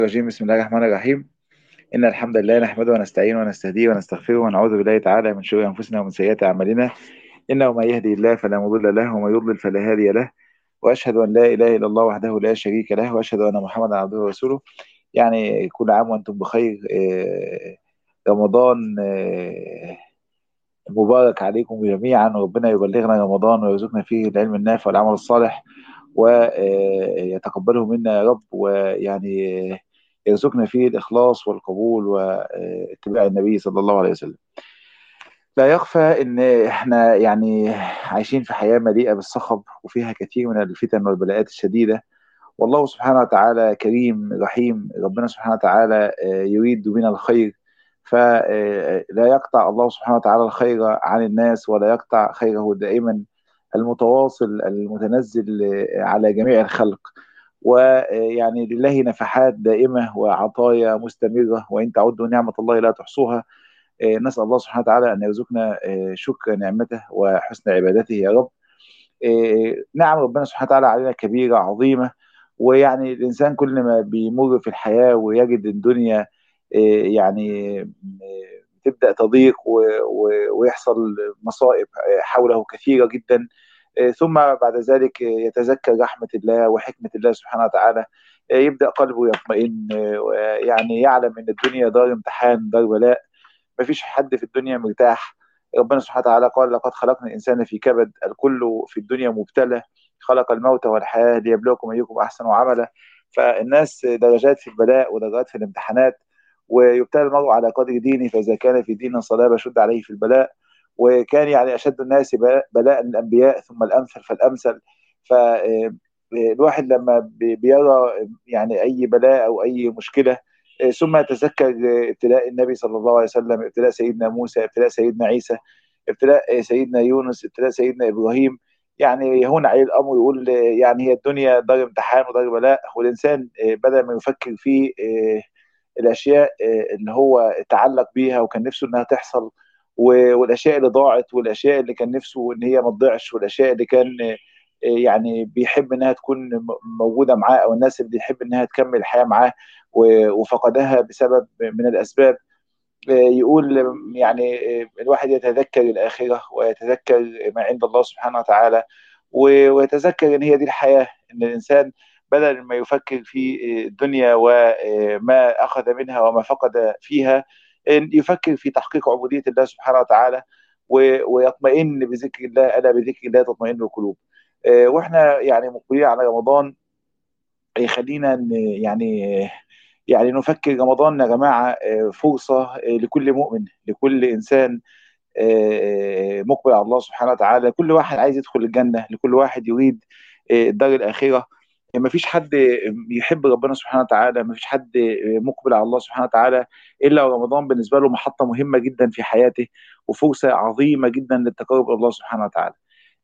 الرجيم بسم الله الرحمن الرحيم إن الحمد لله نحمده ونستعينه ونستهديه ونستغفره ونعوذ بالله تعالى من شرور أنفسنا ومن سيئات أعمالنا إنه من يهدي الله فلا مضل له ومن يضلل فلا هادي له وأشهد أن لا إله إلا الله وحده لا شريك له وأشهد أن محمدا عبده ورسوله يعني كل عام وأنتم بخير آه، رمضان آه، مبارك عليكم جميعا وربنا يبلغنا رمضان ويرزقنا فيه العلم النافع والعمل الصالح ويتقبله منا يا رب ويعني يرزقنا فيه الإخلاص والقبول واتباع النبي صلى الله عليه وسلم لا يخفى ان احنا يعني عايشين في حياة مليئة بالصخب وفيها كثير من الفتن والبلاءات الشديدة والله سبحانه وتعالى كريم رحيم ربنا سبحانه وتعالى يريد بنا الخير فلا يقطع الله سبحانه وتعالى الخير عن الناس ولا يقطع خيره دائما المتواصل المتنزل على جميع الخلق ويعني لله نفحات دائمة وعطايا مستمرة وإن تعدوا نعمة الله لا تحصوها نسأل الله سبحانه وتعالى أن يرزقنا شكر نعمته وحسن عبادته يا رب نعم ربنا سبحانه وتعالى علينا كبيرة عظيمة ويعني الإنسان كل ما بيمر في الحياة ويجد الدنيا يعني تبدأ تضيق ويحصل مصائب حوله كثيرة جدا ثم بعد ذلك يتذكر رحمة الله وحكمة الله سبحانه وتعالى يبدأ قلبه يطمئن يعني يعلم أن الدنيا دار امتحان دار بلاء مفيش حد في الدنيا مرتاح ربنا سبحانه وتعالى قال لقد خلقنا الإنسان في كبد الكل في الدنيا مبتلى خلق الموت والحياة ليبلوكم أيكم أحسن عملا فالناس درجات في البلاء ودرجات في الامتحانات ويبتلى المرء على قدر دينه فإذا كان في دين صلابة شد عليه في البلاء وكان يعني أشد الناس بلاء الأنبياء ثم الأمثل فالأمثل فالواحد لما بيرى يعني أي بلاء أو أي مشكلة ثم يتذكر ابتلاء النبي صلى الله عليه وسلم ابتلاء سيدنا موسى ابتلاء سيدنا عيسى ابتلاء سيدنا يونس ابتلاء سيدنا إبراهيم يعني يهون عليه الأمر يقول يعني هي الدنيا دار امتحان ودار بلاء والإنسان بدل ما يفكر في الأشياء اللي هو تعلق بيها وكان نفسه إنها تحصل والاشياء اللي ضاعت والاشياء اللي كان نفسه ان هي ما تضيعش والاشياء اللي كان يعني بيحب انها تكون موجوده معاه او الناس اللي بيحب انها تكمل الحياه معاه وفقدها بسبب من الاسباب يقول يعني الواحد يتذكر الاخره ويتذكر ما عند الله سبحانه وتعالى ويتذكر ان هي دي الحياه ان الانسان بدل ما يفكر في الدنيا وما اخذ منها وما فقد فيها يفكر في تحقيق عبودية الله سبحانه وتعالى ويطمئن بذكر الله ألا بذكر الله تطمئن القلوب واحنا يعني مقبلين على رمضان يخلينا يعني يعني نفكر رمضان يا جماعة فرصة لكل مؤمن لكل إنسان مقبل على الله سبحانه وتعالى كل واحد عايز يدخل الجنة لكل واحد يريد الدار الآخرة ما فيش حد يحب ربنا سبحانه وتعالى ما فيش حد مقبل على الله سبحانه وتعالى الا رمضان بالنسبه له محطه مهمه جدا في حياته وفرصه عظيمه جدا للتقرب الى الله سبحانه وتعالى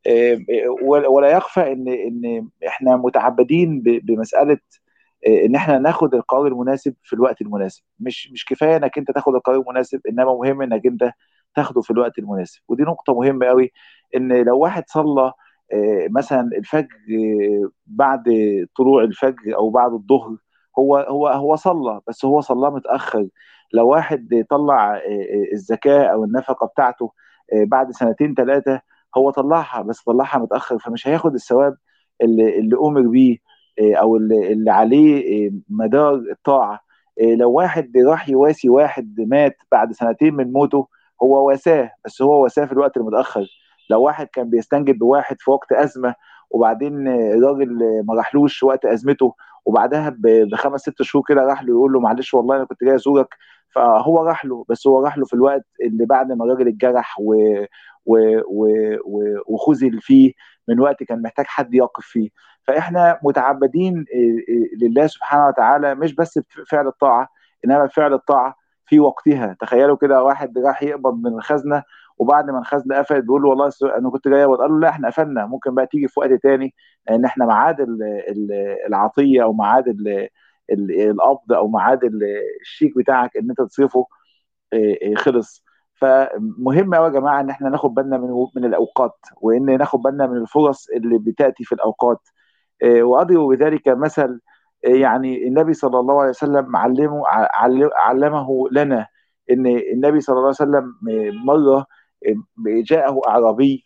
ولا يخفى ان ان احنا متعبدين بمساله ان احنا ناخد القرار المناسب في الوقت المناسب مش مش كفايه انك انت تاخد القرار المناسب انما مهم انك انت تاخده في الوقت المناسب ودي نقطه مهمه قوي ان لو واحد صلى مثلا الفجر بعد طلوع الفجر او بعد الظهر هو هو هو صلى بس هو صلى متاخر لو واحد طلع الزكاه او النفقه بتاعته بعد سنتين ثلاثه هو طلعها بس طلعها متاخر فمش هياخد الثواب اللي اللي امر بيه او اللي, اللي عليه مدار الطاعه لو واحد راح يواسي واحد مات بعد سنتين من موته هو واساه بس هو واساه في الوقت المتاخر لو واحد كان بيستنجد بواحد في وقت ازمه وبعدين الراجل ما راحلوش وقت ازمته وبعدها بخمس ست شهور كده راح له يقول له معلش والله انا كنت جاي ازورك فهو راح له بس هو راح له في الوقت اللي بعد ما الراجل اتجرح و... و... و... و... وخذل فيه من وقت كان محتاج حد يقف فيه فاحنا متعبدين لله سبحانه وتعالى مش بس بفعل الطاعه انما بفعل الطاعه في وقتها تخيلوا كده واحد راح يقبض من الخزنه وبعد ما الخزنه قفلت بيقول له والله انا كنت جاي قال له لا احنا قفلنا ممكن بقى تيجي في وقت تاني لان احنا ميعاد العطيه او ميعاد القبض او ميعاد الشيك بتاعك ان انت تصرفه خلص فمهم قوي يا جماعه ان احنا ناخد بالنا من من الاوقات وان ناخد بالنا من الفرص اللي بتاتي في الاوقات واضرب بذلك مثل يعني النبي صلى الله عليه وسلم علمه علمه لنا ان النبي صلى الله عليه وسلم مره جاءه اعرابي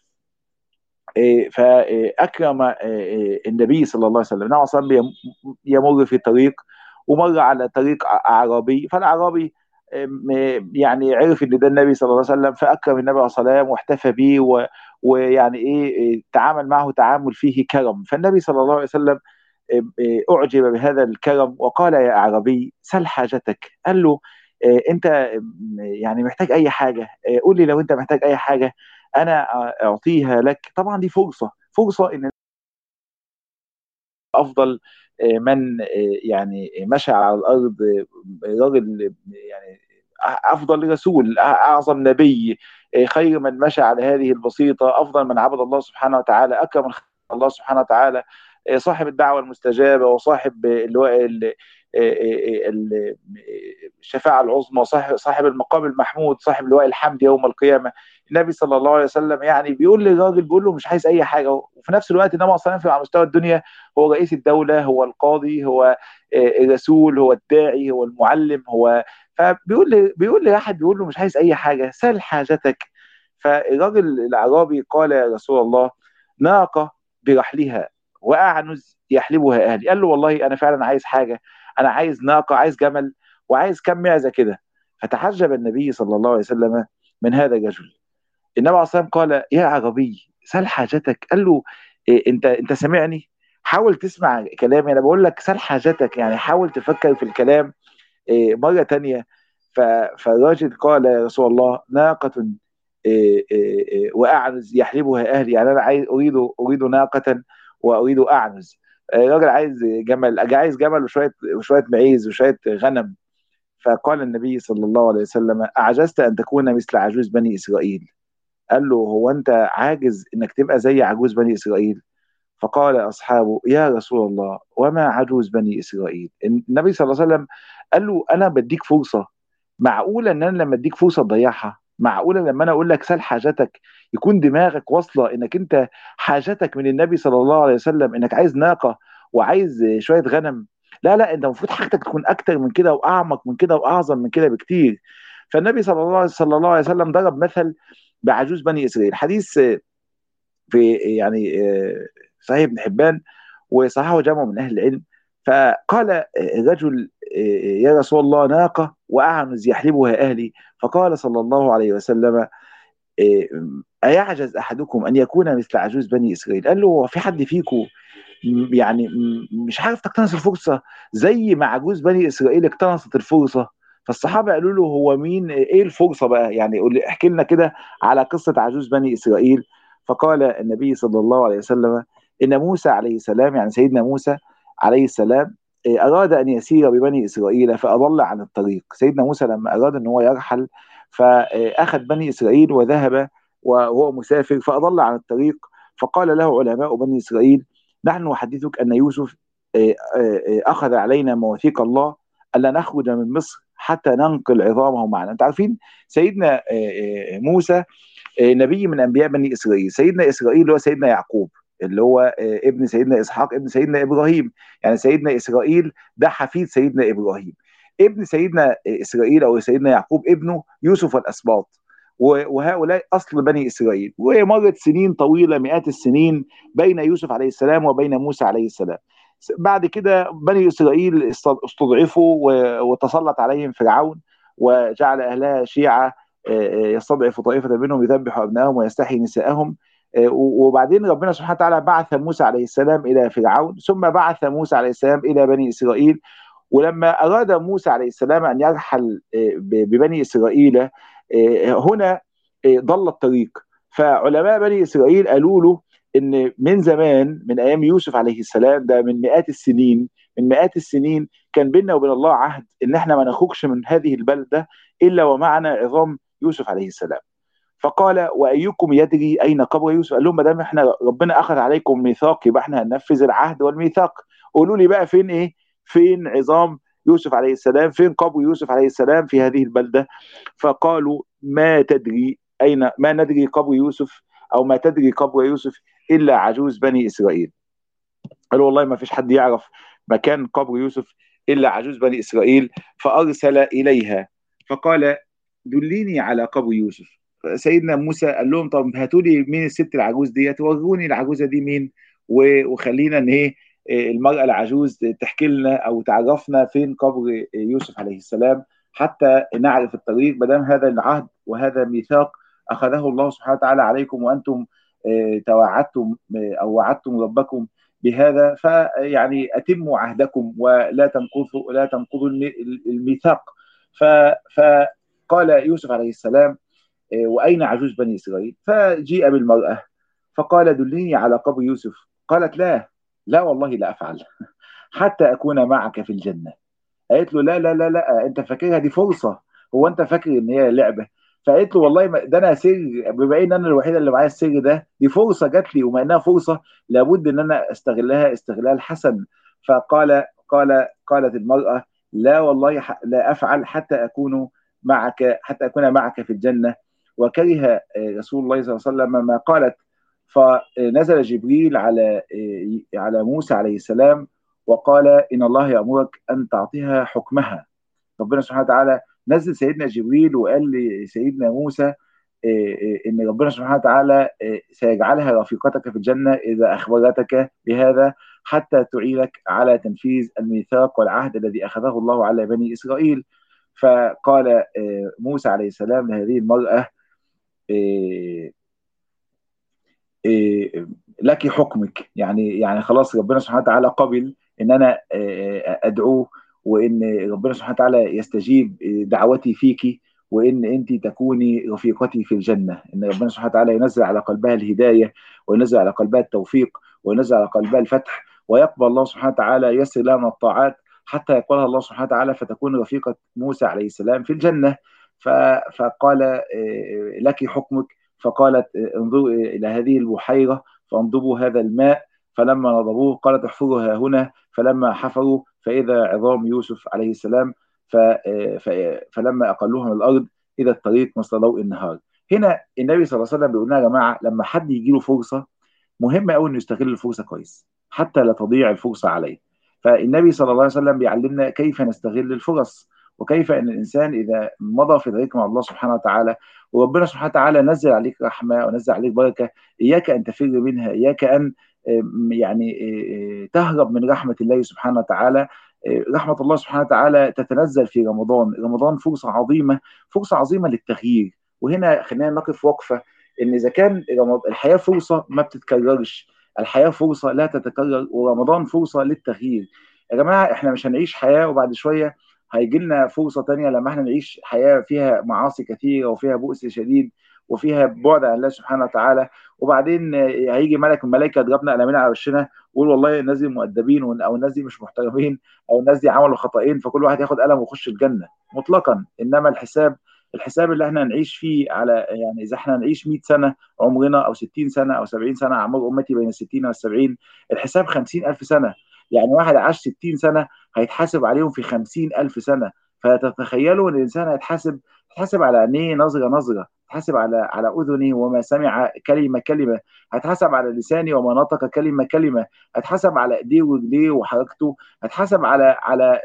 فاكرم النبي صلى الله عليه وسلم النبي صلى الله عليه وسلم يمر في طريق ومر على طريق اعرابي فالاعرابي يعني عرف ان ده النبي صلى الله عليه وسلم فاكرم النبي عليه الصلاه والسلام واحتفى به و... ويعني ايه تعامل معه تعامل فيه كرم فالنبي صلى الله عليه وسلم اعجب بهذا الكرم وقال يا اعرابي سل حاجتك قال له انت يعني محتاج اي حاجه قول لي لو انت محتاج اي حاجه انا اعطيها لك طبعا دي فرصه فرصه ان افضل من يعني مشى على الارض راجل يعني افضل رسول اعظم نبي خير من مشى على هذه البسيطه افضل من عبد الله سبحانه وتعالى اكرم الله سبحانه وتعالى صاحب الدعوه المستجابه وصاحب اللواء الشفاعه العظمى صاحب صاحب المقام المحمود صاحب لواء الحمد يوم القيامه النبي صلى الله عليه وسلم يعني بيقول للراجل بيقول له مش عايز اي حاجه وفي نفس الوقت النبي صلى الله عليه وسلم على مستوى الدنيا هو رئيس الدوله هو القاضي هو الرسول هو الداعي هو المعلم هو فبيقول لي بيقول لي واحد بيقول له مش عايز اي حاجه سل حاجتك فالراجل الاعرابي قال يا رسول الله ناقه برحلها واعنز يحلبها اهلي قال له والله انا فعلا عايز حاجه انا عايز ناقه عايز جمل وعايز كم معزه كده فتحجب النبي صلى الله عليه وسلم من هذا الرجل النبي عليه الصلاه قال يا عربي سل حاجتك قال له إيه انت انت سامعني حاول تسمع كلامي انا بقول لك سل حاجتك يعني حاول تفكر في الكلام إيه مره تانية فالراجل قال يا رسول الله ناقه إيه واعنز يحلبها اهلي يعني انا عايز اريد اريد ناقه واريد اعنز الراجل عايز جمل عايز جمل وشويه وشويه معيز وشويه غنم فقال النبي صلى الله عليه وسلم اعجزت ان تكون مثل عجوز بني اسرائيل قال له هو انت عاجز انك تبقى زي عجوز بني اسرائيل فقال اصحابه يا رسول الله وما عجوز بني اسرائيل النبي صلى الله عليه وسلم قال له انا بديك فرصه معقوله ان انا لما اديك فرصه تضيعها معقوله لما انا اقول لك سل حاجتك يكون دماغك واصله انك انت حاجتك من النبي صلى الله عليه وسلم انك عايز ناقه وعايز شويه غنم لا لا انت المفروض حاجتك تكون اكتر من كده واعمق من كده واعظم من كده بكتير فالنبي صلى الله صلى الله عليه وسلم ضرب مثل بعجوز بني اسرائيل حديث في يعني صحيح ابن حبان وصححه جمع من اهل العلم فقال الرجل يا رسول الله ناقه واعنز يحلبها اهلي فقال صلى الله عليه وسلم أيعجز أحدكم أن يكون مثل عجوز بني إسرائيل قال له في حد فيكم يعني مش عارف تقتنص الفرصة زي ما عجوز بني إسرائيل اقتنصت الفرصة فالصحابة قالوا له هو مين إيه الفرصة بقى يعني قول لي احكي لنا كده على قصة عجوز بني إسرائيل فقال النبي صلى الله عليه وسلم إن موسى عليه السلام يعني سيدنا موسى عليه السلام أراد أن يسير ببني إسرائيل فأضل عن الطريق سيدنا موسى لما أراد أن هو يرحل فأخذ بني إسرائيل وذهب وهو مسافر فأضل عن الطريق فقال له علماء بني إسرائيل نحن نحدثك أن يوسف أخذ علينا مواثيق الله ألا نخرج من مصر حتى ننقل عظامه معنا أنت عارفين سيدنا موسى نبي من أنبياء بني إسرائيل سيدنا إسرائيل هو سيدنا يعقوب اللي هو ابن سيدنا إسحاق ابن سيدنا إبراهيم يعني سيدنا إسرائيل ده حفيد سيدنا إبراهيم ابن سيدنا اسرائيل او سيدنا يعقوب ابنه يوسف الاسباط وهؤلاء اصل بني اسرائيل ومرت سنين طويله مئات السنين بين يوسف عليه السلام وبين موسى عليه السلام بعد كده بني اسرائيل استضعفوا وتسلط عليهم فرعون وجعل اهلها شيعه يستضعف طائفه منهم يذبح ابنائهم ويستحيي نساءهم وبعدين ربنا سبحانه وتعالى بعث موسى عليه السلام الى فرعون ثم بعث موسى عليه السلام الى بني اسرائيل ولما أراد موسى عليه السلام أن يرحل ببني إسرائيل هنا ضل الطريق فعلماء بني إسرائيل قالوا له إن من زمان من أيام يوسف عليه السلام ده من مئات السنين من مئات السنين كان بيننا وبين الله عهد إن إحنا ما نخرجش من هذه البلدة إلا ومعنا عظام يوسف عليه السلام فقال وايكم يدري اين قبر يوسف؟ قال لهم ما دام احنا ربنا اخذ عليكم ميثاق يبقى احنا هننفذ العهد والميثاق قولوا لي بقى فين ايه؟ فين عظام يوسف عليه السلام فين قبر يوسف عليه السلام في هذه البلدة فقالوا ما تدري أين ما ندري قبر يوسف أو ما تدري قبر يوسف إلا عجوز بني إسرائيل قالوا والله ما فيش حد يعرف مكان قبر يوسف الا عجوز بني اسرائيل فارسل اليها فقال دليني على قبر يوسف سيدنا موسى قال لهم طب هاتوا لي مين الست العجوز ديت وروني العجوزه دي مين وخلينا ان ايه المراه العجوز تحكي لنا او تعرفنا فين قبر يوسف عليه السلام حتى نعرف الطريق ما دام هذا العهد وهذا ميثاق اخذه الله سبحانه وتعالى عليكم وانتم توعدتم او وعدتم ربكم بهذا فيعني اتموا عهدكم ولا تنقضوا لا تنقضوا الميثاق فقال يوسف عليه السلام واين عجوز بني اسرائيل فجيء بالمراه فقال دليني على قبر يوسف قالت لا لا والله لا افعل حتى اكون معك في الجنه قالت له لا لا لا لا انت فاكرها دي فرصه هو انت فاكر ان هي لعبه فقالت له والله ده انا سر بما ان انا الوحيده اللي معايا السر ده دي فرصه جات لي وما انها فرصه لابد ان انا استغلها استغلال حسن فقال قال قالت المراه لا والله لا افعل حتى اكون معك حتى اكون معك في الجنه وكره رسول الله صلى الله عليه وسلم ما قالت فنزل جبريل على على موسى عليه السلام وقال ان الله يامرك ان تعطيها حكمها ربنا سبحانه وتعالى نزل سيدنا جبريل وقال لسيدنا موسى ان ربنا سبحانه وتعالى سيجعلها رفيقتك في الجنه اذا اخبرتك بهذا حتى تعينك على تنفيذ الميثاق والعهد الذي اخذه الله على بني اسرائيل فقال موسى عليه السلام لهذه المراه لك حكمك يعني يعني خلاص ربنا سبحانه وتعالى قبل ان انا ادعوه وان ربنا سبحانه وتعالى يستجيب دعوتي فيك وان انت تكوني رفيقتي في الجنه ان ربنا سبحانه وتعالى ينزل على قلبها الهدايه وينزل على قلبها التوفيق وينزل على قلبها الفتح ويقبل الله سبحانه وتعالى ييسر لها من الطاعات حتى يقبلها الله سبحانه وتعالى فتكون رفيقه موسى عليه السلام في الجنه فقال لك حكمك فقالت انظروا الى هذه البحيره فانضبوا هذا الماء فلما نضبوه قالت احفروا ها هنا فلما حفروا فاذا عظام يوسف عليه السلام ف... ف... فلما اقلوها من الارض اذا الطريق مثل ضوء النهار هنا النبي صلى الله عليه وسلم بيقول لنا يا جماعه لما حد يجي له فرصه مهم قوي انه يستغل الفرصه كويس حتى لا تضيع الفرصه عليه فالنبي صلى الله عليه وسلم بيعلمنا كيف نستغل الفرص وكيف ان الانسان اذا مضى في طريق مع الله سبحانه وتعالى وربنا سبحانه وتعالى نزل عليك رحمه ونزل عليك بركه اياك ان تفر منها اياك ان يعني تهرب من رحمه الله سبحانه وتعالى رحمه الله سبحانه وتعالى تتنزل في رمضان رمضان فرصه عظيمه فرصه عظيمه للتغيير وهنا خلينا نقف وقفه ان اذا كان الحياه فرصه ما بتتكررش الحياه فرصه لا تتكرر ورمضان فرصه للتغيير يا جماعه احنا مش هنعيش حياه وبعد شويه هيجي لنا فرصه تانية لما احنا نعيش حياه فيها معاصي كثيره وفيها بؤس شديد وفيها بعد عن الله سبحانه وتعالى وبعدين هيجي ملك من الملائكه يضربنا قلمين على وشنا ويقول والله الناس دي مؤدبين او الناس دي مش محترمين او الناس دي عملوا خطأين فكل واحد ياخد قلم ويخش الجنه مطلقا انما الحساب الحساب اللي احنا هنعيش فيه على يعني اذا احنا هنعيش 100 سنه عمرنا او 60 سنه او 70 سنه اعمار امتي بين ال 60 وال 70 الحساب 50000 سنه يعني واحد عاش 60 سنه هيتحاسب عليهم في 50000 سنه فتتخيلوا ان الانسان هيتحاسب هيتحاسب على عينيه نظره نظره هيتحاسب على على اذنه وما سمع كلمه كلمه هيتحاسب على لسانه وما نطق كلمه كلمه هيتحاسب على ايديه ورجليه وحركته هيتحاسب على على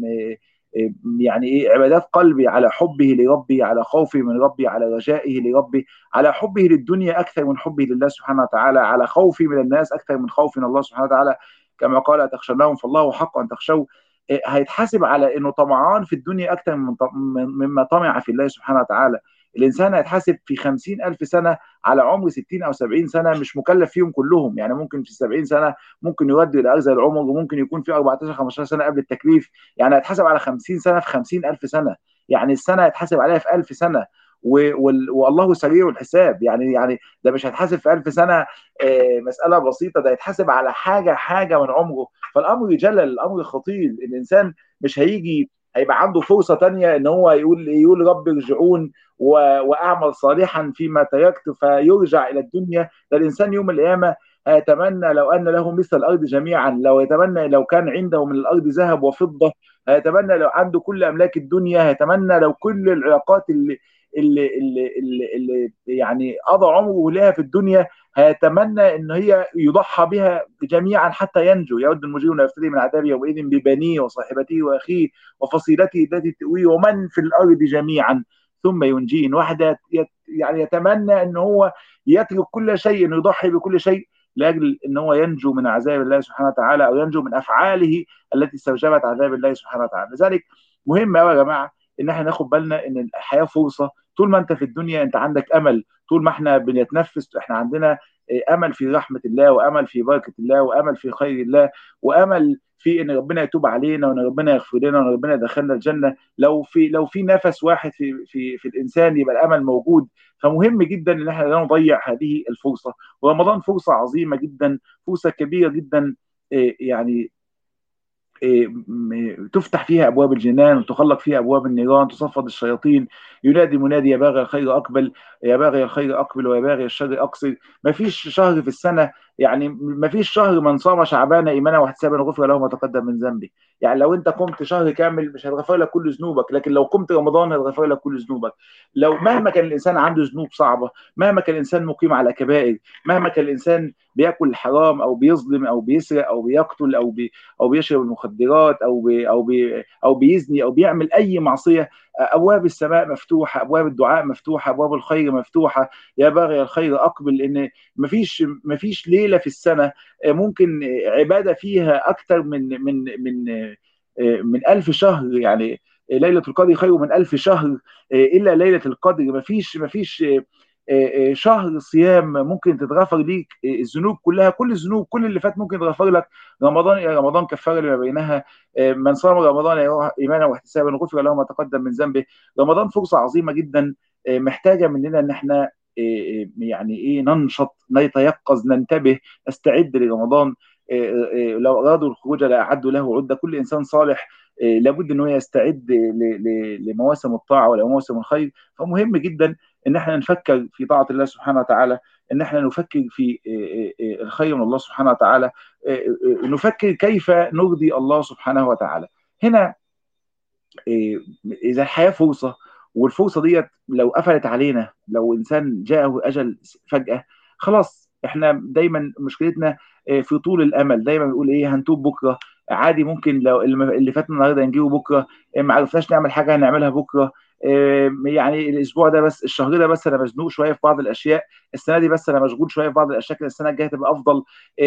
يعني ايه عبادات قلبي على حبه لربي على خوفي من ربي على رجائه لربي على حبه للدنيا اكثر من حبه لله سبحانه وتعالى على خوفي من الناس اكثر من خوفي من الله سبحانه وتعالى كما قال تخشونهم فالله حق ان تخشوا هيتحاسب على انه طمعان في الدنيا اكثر من مما طمع في الله سبحانه وتعالى الانسان هيتحاسب في خمسين ألف سنه على عمر 60 او 70 سنه مش مكلف فيهم كلهم يعني ممكن في 70 سنه ممكن يؤدي الى ارزل العمر وممكن يكون في 14 15 سنه قبل التكليف يعني هيتحاسب على 50 سنه في 50 ألف سنه يعني السنه هيتحاسب عليها في 1000 سنه والله سريع الحساب يعني يعني ده مش هيتحاسب في 1000 سنه مساله بسيطه ده هيتحاسب على حاجه حاجه من عمره فالامر جلل الامر خطير الانسان مش هيجي هيبقى عنده فرصه تانية ان هو يقول يقول رب ارجعون واعمل صالحا فيما تركت فيرجع الى الدنيا ده الانسان يوم القيامه هيتمنى لو ان له مثل الارض جميعا لو يتمنى لو كان عنده من الارض ذهب وفضه هيتمنى لو عنده كل املاك الدنيا هيتمنى لو كل العلاقات اللي اللي اللي, اللي, اللي يعني قضى عمره لها في الدنيا هيتمنى ان هي يضحى بها جميعا حتى ينجو يود المجرم يفتدي من عذاب يومئذ ببنيه وصاحبته واخيه وفصيلته التي تؤويه ومن في الارض جميعا ثم ينجين واحد يعني يتمنى ان هو يترك كل شيء انه يضحي بكل شيء لاجل ان هو ينجو من عذاب الله سبحانه وتعالى او ينجو من افعاله التي استوجبت عذاب الله سبحانه وتعالى لذلك مهم قوي يا جماعه ان احنا ناخد بالنا ان الحياه فرصه طول ما انت في الدنيا انت عندك امل طول ما احنا بنتنفس احنا عندنا امل في رحمه الله وامل في بركه الله وامل في خير الله وامل في ان ربنا يتوب علينا وان ربنا يغفر لنا وان ربنا يدخلنا الجنه لو في لو في نفس واحد في في في الانسان يبقى الامل موجود فمهم جدا ان احنا لا نضيع هذه الفرصه ورمضان فرصه عظيمه جدا فرصه كبيره جدا يعني تفتح فيها ابواب الجنان وتخلق فيها ابواب النيران تصفد الشياطين ينادي منادي يا باغي الخير اقبل يا باغي الخير اقبل ويا باغي الشر اقصر ما فيش شهر في السنه يعني ما فيش شهر من صام شعبان ايمانا واحتسابا غفر له ما تقدم من ذنبه يعني لو انت قمت شهر كامل مش هتغفر لك كل ذنوبك لكن لو قمت رمضان هتغفر لك كل ذنوبك لو مهما كان الانسان عنده ذنوب صعبه مهما كان الانسان مقيم على كبائر مهما كان الانسان بياكل حرام او بيظلم او بيسرق او بيقتل او بي او بيشرب المخدرات او بي او بي او بيزني او بيعمل اي معصيه ابواب السماء مفتوحه ابواب الدعاء مفتوحه ابواب الخير مفتوحه يا باغي الخير اقبل لان مفيش مفيش ليله في السنه ممكن عباده فيها اكثر من من من من ألف شهر يعني ليله القدر خير من ألف شهر الا ليله القدر مفيش مفيش شهر صيام ممكن تتغفر ليك الذنوب كلها كل الذنوب كل اللي فات ممكن يتغفر لك رمضان يا رمضان كفاره لما بينها من صام رمضان ايمانا واحتسابا غفر له ما تقدم من ذنبه رمضان فرصه عظيمه جدا محتاجه مننا ان احنا يعني ايه ننشط نتيقظ ننتبه نستعد لرمضان لو ارادوا الخروج لاعدوا له عده كل انسان صالح لابد ان هو يستعد لمواسم الطاعه ولمواسم الخير فمهم جدا ان احنا نفكر في طاعه الله سبحانه وتعالى ان احنا نفكر في الخير من الله سبحانه وتعالى نفكر كيف نرضي الله سبحانه وتعالى هنا اذا الحياه فرصه والفرصه ديت لو قفلت علينا لو انسان جاءه اجل فجاه خلاص احنا دايما مشكلتنا في طول الامل دايما بنقول ايه هنتوب بكره عادي ممكن لو اللي فاتنا النهارده نجيبه بكره ما عرفناش نعمل حاجه هنعملها بكره يعني الاسبوع ده بس الشهر ده بس انا مزنوق شويه في بعض الاشياء السنه دي بس انا مشغول شويه في بعض الاشياء السنه الجايه تبقى افضل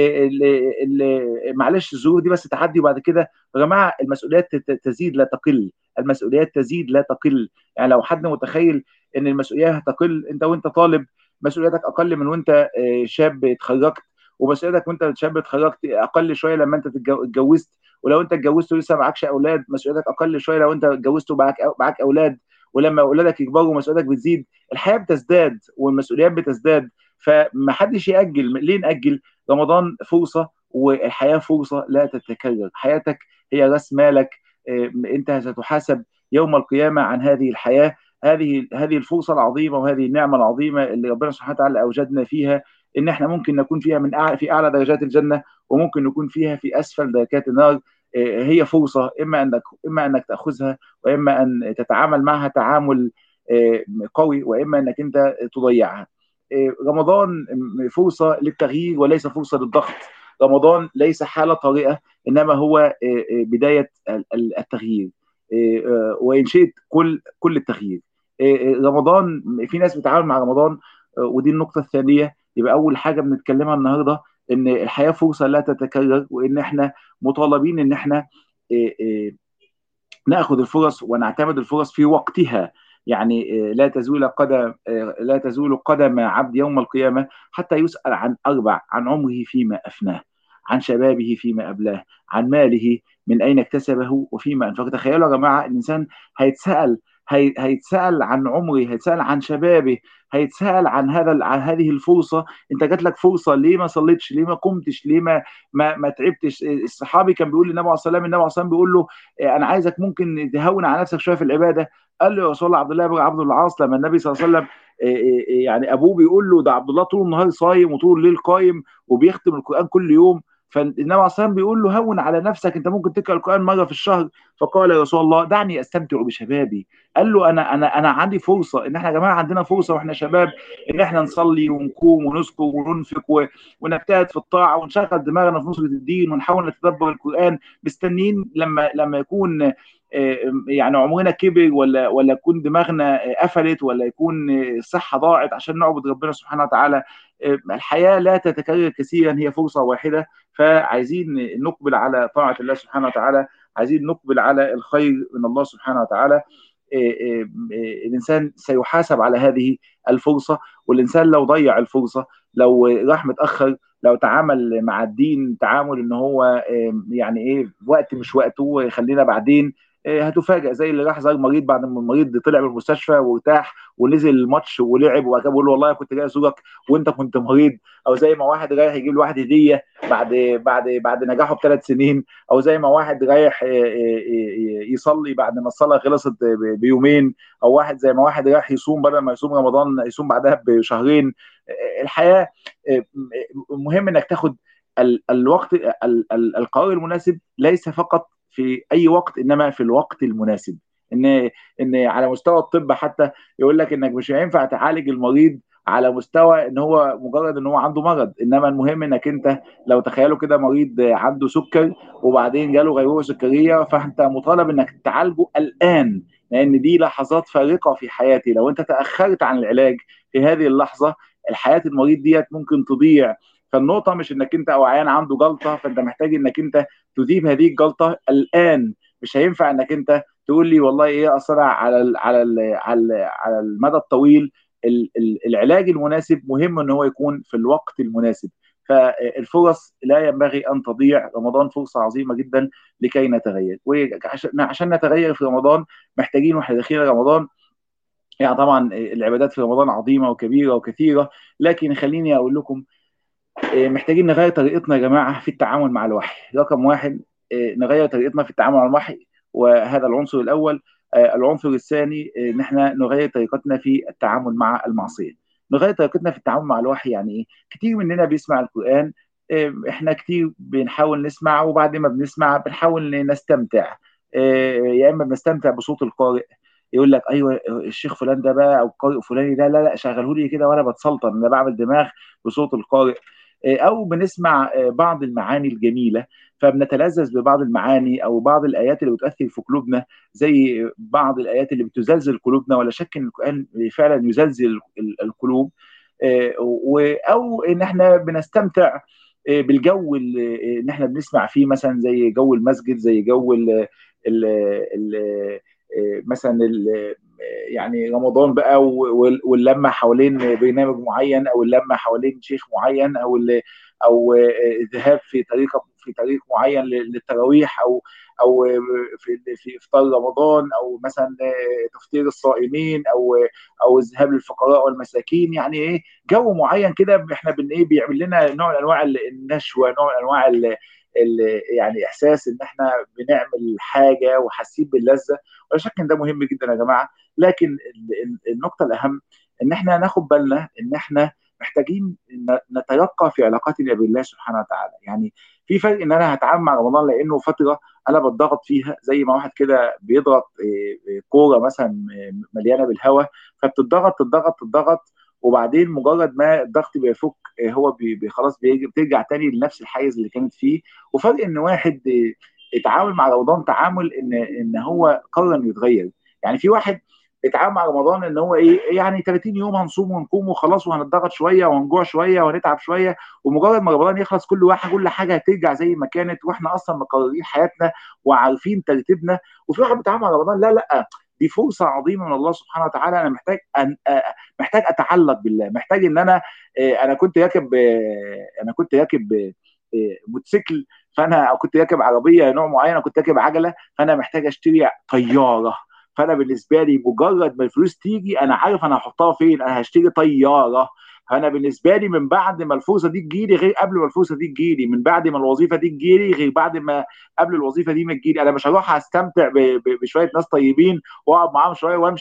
معلش الظروف دي بس تحدي وبعد كده يا جماعه المسؤوليات تزيد لا تقل المسؤوليات تزيد لا تقل يعني لو حد متخيل ان المسؤوليه هتقل انت وانت طالب مسؤوليتك اقل من وانت شاب اتخرجت ومسؤوليتك وانت شاب اتخرجت اقل شويه لما انت اتجوزت ولو انت اتجوزت ولسه معكش اولاد مسؤوليتك اقل شويه لو انت اتجوزت ومعاك معاك اولاد ولما اولادك يكبروا مسؤوليتك بتزيد الحياه بتزداد والمسؤوليات بتزداد فما حدش ياجل ليه ناجل رمضان فرصه والحياه فرصه لا تتكرر حياتك هي راس مالك انت ستحاسب يوم القيامه عن هذه الحياه هذه هذه الفرصه العظيمه وهذه النعمه العظيمه اللي ربنا سبحانه وتعالى اوجدنا فيها ان احنا ممكن نكون فيها من أعلى في اعلى درجات الجنه وممكن نكون فيها في اسفل دركات النار هي فرصه اما انك اما انك تاخذها واما ان تتعامل معها تعامل قوي واما انك انت تضيعها رمضان فرصه للتغيير وليس فرصه للضغط رمضان ليس حاله طارئه انما هو بدايه التغيير وان شئت كل كل التغيير رمضان في ناس بتتعامل مع رمضان ودي النقطه الثانيه يبقى اول حاجه بنتكلمها النهارده ان الحياه فرصه لا تتكرر وان احنا مطالبين ان احنا ناخذ الفرص ونعتمد الفرص في وقتها يعني لا تزول قدم لا تزول قدم عبد يوم القيامه حتى يسال عن اربع عن عمره فيما افناه عن شبابه فيما ابلاه عن ماله من اين اكتسبه وفيما انفقه تخيلوا يا جماعه الانسان هيتسال هي... هيتسال عن عمره هيتسال عن شبابه هيتسال عن هذا عن هذه الفرصه انت جات لك فرصه ليه ما صليتش ليه ما قمتش ليه ما ما, ما تعبتش الصحابي كان بيقول للنبي عليه الصلاه والسلام النبي عليه الصلاه بيقول له انا عايزك ممكن تهون على نفسك شويه في العباده قال له يا رسول الله عبد الله بن عبد العاص لما النبي صلى الله عليه وسلم يعني ابوه بيقول له ده عبد الله طول النهار صايم وطول الليل قايم وبيختم القران كل يوم فالنبي عليه الصلاه بيقول له هون على نفسك انت ممكن تقرا القران مره في الشهر فقال يا رسول الله دعني استمتع بشبابي قال له انا انا انا عندي فرصه ان احنا يا جماعه عندنا فرصه واحنا شباب ان احنا نصلي ونقوم ونذكر وننفق ونجتهد في الطاعه ونشغل دماغنا في نصره الدين ونحاول نتدبر القران مستنيين لما لما يكون يعني عمرنا كبر ولا ولا يكون دماغنا قفلت ولا يكون الصحه ضاعت عشان نعبد ربنا سبحانه وتعالى الحياه لا تتكرر كثيرا هي فرصه واحده فعايزين نقبل على طاعه الله سبحانه وتعالى عايزين نقبل على الخير من الله سبحانه وتعالى الانسان سيحاسب على هذه الفرصه والانسان لو ضيع الفرصه لو راح متاخر لو تعامل مع الدين تعامل ان هو يعني ايه وقت مش وقته خلينا بعدين هتفاجئ زي اللي راح زار مريض بعد ما المريض طلع من المستشفى وارتاح ونزل الماتش ولعب وبعد كده بيقول له والله كنت جاي ازورك وانت كنت مريض او زي ما واحد رايح يجيب لواحد هديه بعد بعد بعد نجاحه بثلاث سنين او زي ما واحد رايح يصلي بعد ما الصلاه خلصت بيومين او واحد زي ما واحد رايح يصوم بدل ما يصوم رمضان يصوم بعدها بشهرين الحياه مهم انك تاخد الوقت القرار المناسب ليس فقط في اي وقت انما في الوقت المناسب ان ان على مستوى الطب حتى يقول لك انك مش هينفع تعالج المريض على مستوى ان هو مجرد ان هو عنده مرض انما المهم انك انت لو تخيلوا كده مريض عنده سكر وبعدين جاله غيبوبه سكريه فانت مطالب انك تعالجه الان لان دي لحظات فارقه في حياتي لو انت تاخرت عن العلاج في هذه اللحظه الحياه المريض ديت ممكن تضيع فالنقطة مش انك انت او عيان عنده جلطة فانت محتاج انك انت تذيب هذه الجلطة الان مش هينفع انك انت تقول لي والله ايه اثر على ال على ال على ال على المدى الطويل العلاج المناسب مهم ان هو يكون في الوقت المناسب فالفرص لا ينبغي ان تضيع رمضان فرصه عظيمه جدا لكي نتغير وعشان نتغير في رمضان محتاجين واحنا داخلين رمضان يعني طبعا العبادات في رمضان عظيمه وكبيره وكثيره لكن خليني اقول لكم محتاجين نغير طريقتنا يا جماعه في التعامل مع الوحي رقم واحد نغير طريقتنا في التعامل مع الوحي وهذا العنصر الاول العنصر الثاني ان احنا نغير طريقتنا في التعامل مع المعصيه نغير طريقتنا في التعامل مع الوحي يعني ايه كتير مننا بيسمع القران احنا كتير بنحاول نسمع وبعد ما بنسمع بنحاول نستمتع يا اما بنستمتع بصوت القارئ يقول لك ايوه الشيخ فلان ده بقى او القارئ فلاني ده لا لا شغله لي كده وانا بتسلطن انا بعمل دماغ بصوت القارئ او بنسمع بعض المعاني الجميله فبنتلذذ ببعض المعاني او بعض الايات اللي بتاثر في قلوبنا زي بعض الايات اللي بتزلزل قلوبنا ولا شك ان القران فعلا يزلزل القلوب او ان احنا بنستمتع بالجو اللي ان احنا بنسمع فيه مثلا زي جو المسجد زي جو ال ال ال مثلا يعني رمضان بقى واللمه حوالين برنامج معين او اللمه حوالين شيخ معين او او الذهاب في طريقه في طريق معين للتراويح او او في في افطار رمضان او مثلا تفطير الصائمين او او الذهاب للفقراء والمساكين يعني ايه جو معين كده احنا بن ايه بيعمل لنا نوع من انواع النشوه نوع من انواع ال يعني احساس ان احنا بنعمل حاجه وحاسين باللذه ولا شك ان ده مهم جدا يا جماعه لكن النقطه الاهم ان احنا ناخد بالنا ان احنا محتاجين نتيقى في علاقاتنا بالله سبحانه وتعالى يعني في فرق ان انا هتعامل مع رمضان لانه فتره انا بتضغط فيها زي ما واحد كده بيضغط كوره مثلا مليانه بالهواء فبتضغط تضغط تضغط وبعدين مجرد ما الضغط بيفك هو بي خلاص بترجع تاني لنفس الحيز اللي كانت فيه وفرق ان واحد اتعامل مع رمضان تعامل ان ان هو قرر انه يتغير يعني في واحد اتعامل مع رمضان ان هو ايه يعني 30 يوم هنصوم ونقوم وخلاص وهنتضغط شويه وهنجوع شويه وهنتعب شويه ومجرد ما رمضان يخلص كل واحد كل حاجه هترجع زي ما كانت واحنا اصلا مقررين حياتنا وعارفين ترتيبنا وفي واحد بيتعامل مع رمضان لا لا دي فرصه عظيمه من الله سبحانه وتعالى انا محتاج أن محتاج اتعلق بالله محتاج ان انا انا كنت راكب انا كنت راكب موتوسيكل فانا او كنت راكب عربيه نوع معين او كنت راكب عجله فانا محتاج اشتري طياره فانا بالنسبه لي مجرد ما الفلوس تيجي انا عارف انا هحطها فين انا هشتري طياره فانا بالنسبه لي من بعد ما الفرصه دي تجيلي غير قبل ما الفرصه دي تجيلي من بعد ما الوظيفه دي تجيلي غير بعد ما قبل الوظيفه دي ما تجيلي انا مش هروح استمتع بشويه ناس طيبين واقعد معاهم شويه وامشي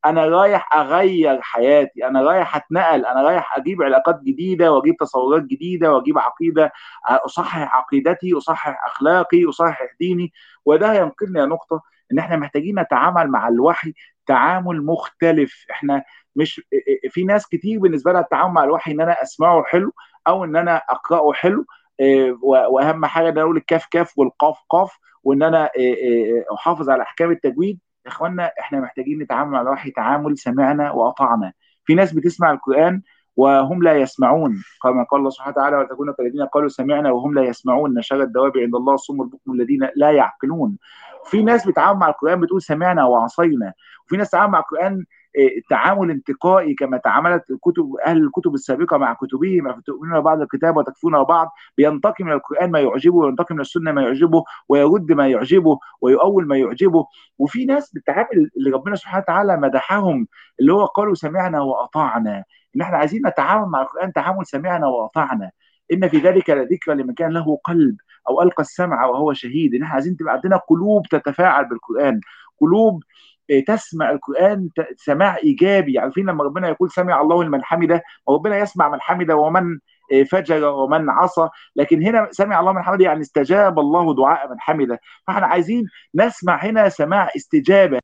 انا رايح اغير حياتي انا رايح اتنقل انا رايح اجيب علاقات جديده واجيب تصورات جديده واجيب عقيده اصحح عقيدتي اصحح اخلاقي اصحح ديني وده هينقلني نقطه ان احنا محتاجين نتعامل مع الوحي تعامل مختلف احنا مش في ناس كتير بالنسبه لها التعامل مع الوحي ان انا اسمعه حلو او ان انا اقراه حلو واهم حاجه ان انا اقول الكاف كاف والقاف قاف وان انا احافظ على احكام التجويد يا اخوانا احنا محتاجين نتعامل مع الوحي تعامل سمعنا واطعنا في ناس بتسمع القران وهم لا يسمعون كما قال الله سبحانه وتعالى وتكون كالذين قالوا سمعنا وهم لا يسمعون نشر الدواب عند الله الصم البكم الذين لا يعقلون في ناس بتعامل مع القران بتقول سمعنا وعصينا وفي ناس تتعامل مع القران تعامل انتقائي كما تعاملت كتب اهل الكتب السابقه مع كتبهم فتؤمنون بعض الكتاب وتكفون بعض بينتقي من القران ما يعجبه وينتقي من السنه ما يعجبه ويرد ما يعجبه ويؤول ما يعجبه وفي ناس بتتعامل اللي ربنا سبحانه وتعالى مدحهم اللي هو قالوا سمعنا واطعنا ان احنا عايزين نتعامل مع القران تعامل سمعنا واطعنا ان في ذلك لذكرى لمن كان له قلب او القى السمع وهو شهيد ان احنا عايزين تبقى عندنا قلوب تتفاعل بالقران قلوب تسمع القران سماع ايجابي عارفين لما ربنا يقول سمع الله لمن حمده وربنا يسمع من حمده ومن فجر ومن عصى لكن هنا سمع الله من حمده يعني استجاب الله دعاء من حمده فاحنا عايزين نسمع هنا سماع استجابه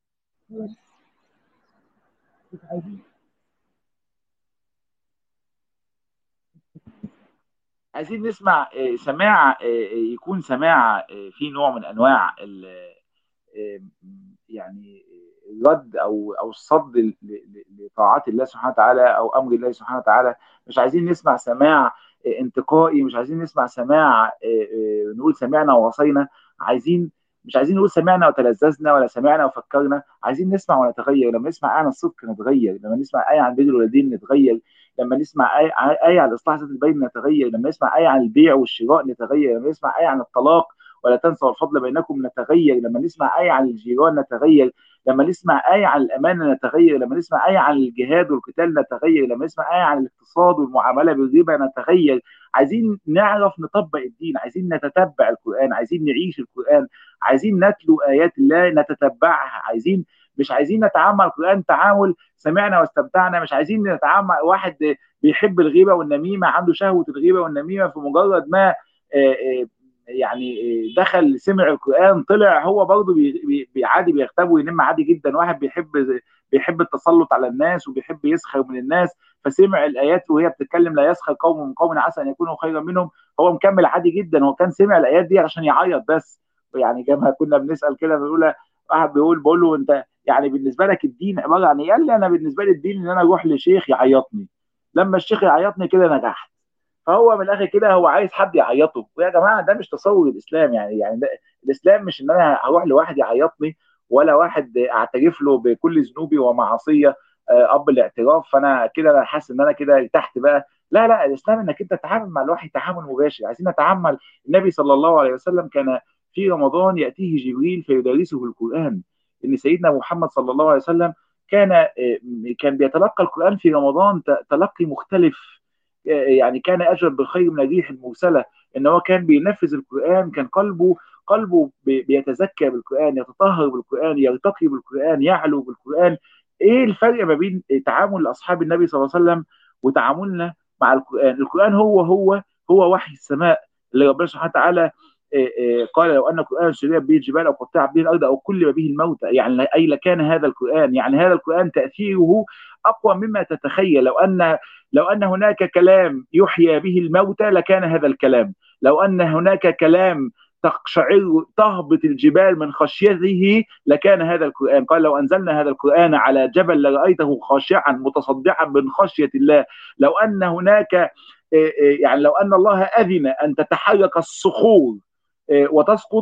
عايزين نسمع سماع يكون سماع في نوع من انواع يعني الرد او او الصد لطاعات الله سبحانه وتعالى او امر الله سبحانه وتعالى مش عايزين نسمع سماع انتقائي مش عايزين نسمع سماع نقول سمعنا وعصينا عايزين مش عايزين نقول سمعنا وتلذذنا ولا سمعنا وفكرنا عايزين نسمع ونتغير لما نسمع آية عن الصدق نتغير لما نسمع آية عن بر الوالدين نتغير لما نسمع آية, آية عن إصلاح ذات البين نتغير لما نسمع آية عن البيع والشراء نتغير لما نسمع آية عن الطلاق ولا تنسوا الفضل بينكم نتغير لما نسمع آية عن الجيران نتغير لما نسمع آية عن الأمانة نتغير لما نسمع آية عن الجهاد والقتال نتغير لما نسمع آية عن الاقتصاد والمعاملة بالربا نتغير عايزين نعرف نطبق الدين عايزين نتتبع القرآن عايزين نعيش القرآن عايزين نتلو آيات الله نتتبعها عايزين مش عايزين نتعامل مع القرآن تعامل سمعنا واستمتعنا مش عايزين نتعامل مع واحد بيحب الغيبة والنميمة عنده شهوة الغيبة والنميمة في مجرد ما يعني دخل سمع القران طلع هو برضه بي بي عادي بيغتاب وينم عادي جدا واحد بيحب بيحب التسلط على الناس وبيحب يسخر من الناس فسمع الايات وهي بتتكلم لا يسخر قوم من قوم عسى ان يكونوا خيرا منهم هو مكمل عادي جدا هو كان سمع الايات دي عشان يعيط بس يعني كما كنا بنسال كده بنقول واحد بيقول بقول له انت يعني بالنسبه لك الدين عباره عن ايه؟ قال لي انا بالنسبه لي الدين ان انا اروح لشيخ يعيطني لما الشيخ يعيطني كده نجحت فهو من الاخر كده هو عايز حد يعيطه ويا جماعه ده مش تصور الاسلام يعني يعني ده الاسلام مش ان انا هروح لواحد يعيطني ولا واحد اعترف له بكل ذنوبي ومعاصيه اب الاعتراف فانا كده انا حاسس ان انا كده ارتحت بقى لا لا الاسلام انك انت تتعامل مع الوحي تعامل مباشر عايزين نتعامل النبي صلى الله عليه وسلم كان في رمضان ياتيه جبريل فيدرسه القران ان سيدنا محمد صلى الله عليه وسلم كان كان بيتلقى القران في رمضان تلقي مختلف يعني كان اجر بالخير من الريح المرسله ان هو كان بينفذ القران كان قلبه قلبه بيتزكى بالقران يتطهر بالقران يرتقي بالقران يعلو بالقران ايه الفرق ما بين تعامل اصحاب النبي صلى الله عليه وسلم وتعاملنا مع القران القران هو هو هو وحي السماء اللي ربنا سبحانه وتعالى قال لو ان القران سريت به الجبال او قطعت به الارض او كلم به الموتى يعني اي لكان هذا القران يعني هذا القران تاثيره اقوى مما تتخيل لو ان لو ان هناك كلام يحيى به الموتى لكان هذا الكلام لو ان هناك كلام تقشعر تهبط الجبال من خشيته لكان هذا القرآن قال لو أنزلنا هذا القرآن على جبل لرأيته خاشعا متصدعا من خشية الله لو أن هناك يعني لو أن الله أذن أن تتحرك الصخور وتسقط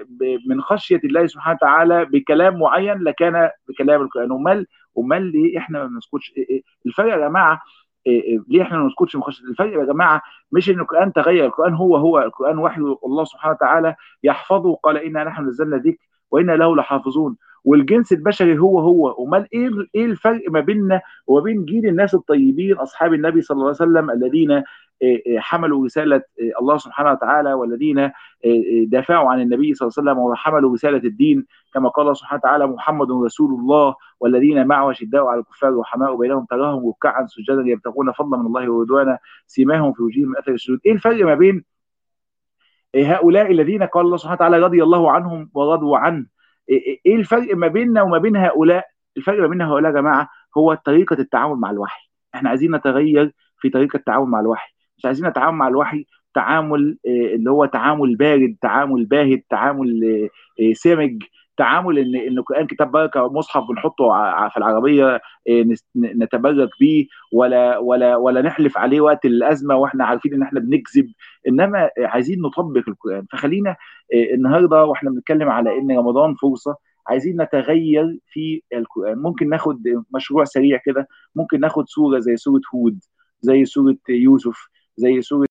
من خشيه الله سبحانه وتعالى بكلام معين لكان بكلام القران امال امال ليه احنا ما بنسكتش الفرق يا جماعه ليه احنا ما بنسكتش من خشيه الفرق يا جماعه مش ان القران تغير القران هو هو القران وحي الله سبحانه وتعالى يحفظه قال انا نحن نزلنا ذكر وانا له لحافظون والجنس البشري هو هو امال ايه ايه الفرق ما بيننا وما بين جيل الناس الطيبين اصحاب النبي صلى الله عليه وسلم الذين حملوا رساله الله سبحانه وتعالى والذين دافعوا عن النبي صلى الله عليه وسلم وحملوا رساله الدين كما قال الله سبحانه وتعالى محمد رسول الله والذين معه شداء على الكفار رحماء بينهم تراهم ركعا سجدا يبتغون فضلا من الله ورضوانا سيماهم في وجوههم اثر السجود ايه الفرق ما بين هؤلاء الذين قال الله سبحانه وتعالى رضي الله عنهم ورضوا عنه ايه الفرق ما بيننا وما بين هؤلاء الفرق ما بين هؤلاء يا جماعه هو طريقه التعامل مع الوحي احنا عايزين نتغير في طريقه التعامل مع الوحي مش عايزين نتعامل مع الوحي تعامل اللي هو تعامل بارد تعامل باهت تعامل سمج تعامل ان ان القران كتاب بركه مصحف بنحطه في العربيه نتبرك بيه ولا ولا ولا نحلف عليه وقت الازمه واحنا عارفين ان احنا بنكذب انما عايزين نطبق القران فخلينا النهارده واحنا بنتكلم على ان رمضان فرصه عايزين نتغير في القران ممكن ناخد مشروع سريع كده ممكن ناخد سوره زي سوره هود زي سوره يوسف زي سوره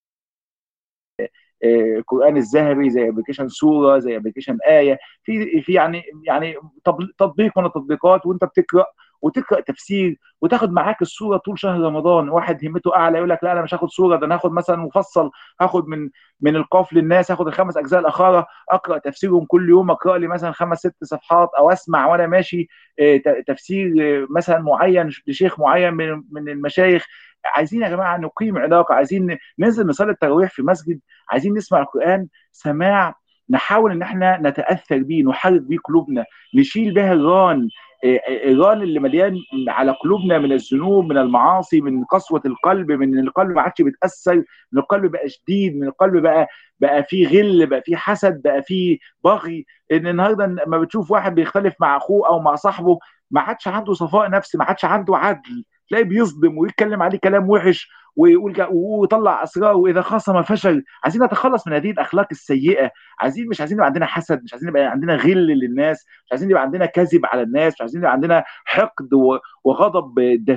القران الذهبي زي ابلكيشن سوره زي ابلكيشن ايه في في يعني يعني تطبيق من التطبيقات وانت بتقرا وتقرا تفسير وتاخد معاك الصوره طول شهر رمضان واحد همته اعلى يقول لك لا انا مش هاخد صوره ده انا هاخد مثلا مفصل هاخد من من القاف للناس هاخد الخمس اجزاء الاخاره اقرا تفسيرهم كل يوم اقرا لي مثلا خمس ست صفحات او اسمع وانا ماشي تفسير مثلا معين لشيخ معين من من المشايخ عايزين يا جماعه نقيم علاقه عايزين ننزل نصلي التراويح في مسجد عايزين نسمع القران سماع نحاول ان احنا نتاثر بيه نحرك بيه قلوبنا نشيل بها الران الران اللي مليان على قلوبنا من الذنوب من المعاصي من قسوه القلب من القلب ما عادش بيتاثر من القلب بقى شديد من القلب بقى بقى فيه غل بقى فيه حسد بقى فيه بغي ان النهارده لما بتشوف واحد بيختلف مع اخوه او مع صاحبه ما عادش عنده صفاء نفس ما عادش عنده عدل تلاقيه بيصدم ويتكلم عليه كلام وحش ويقول ويطلع اسرار واذا خاصم فشل عايزين نتخلص من هذه الاخلاق السيئه عايزين مش عايزين يبقى عندنا حسد مش عايزين يبقى عندنا غل للناس مش عايزين يبقى عندنا كذب على الناس مش عايزين يبقى عندنا حقد وغضب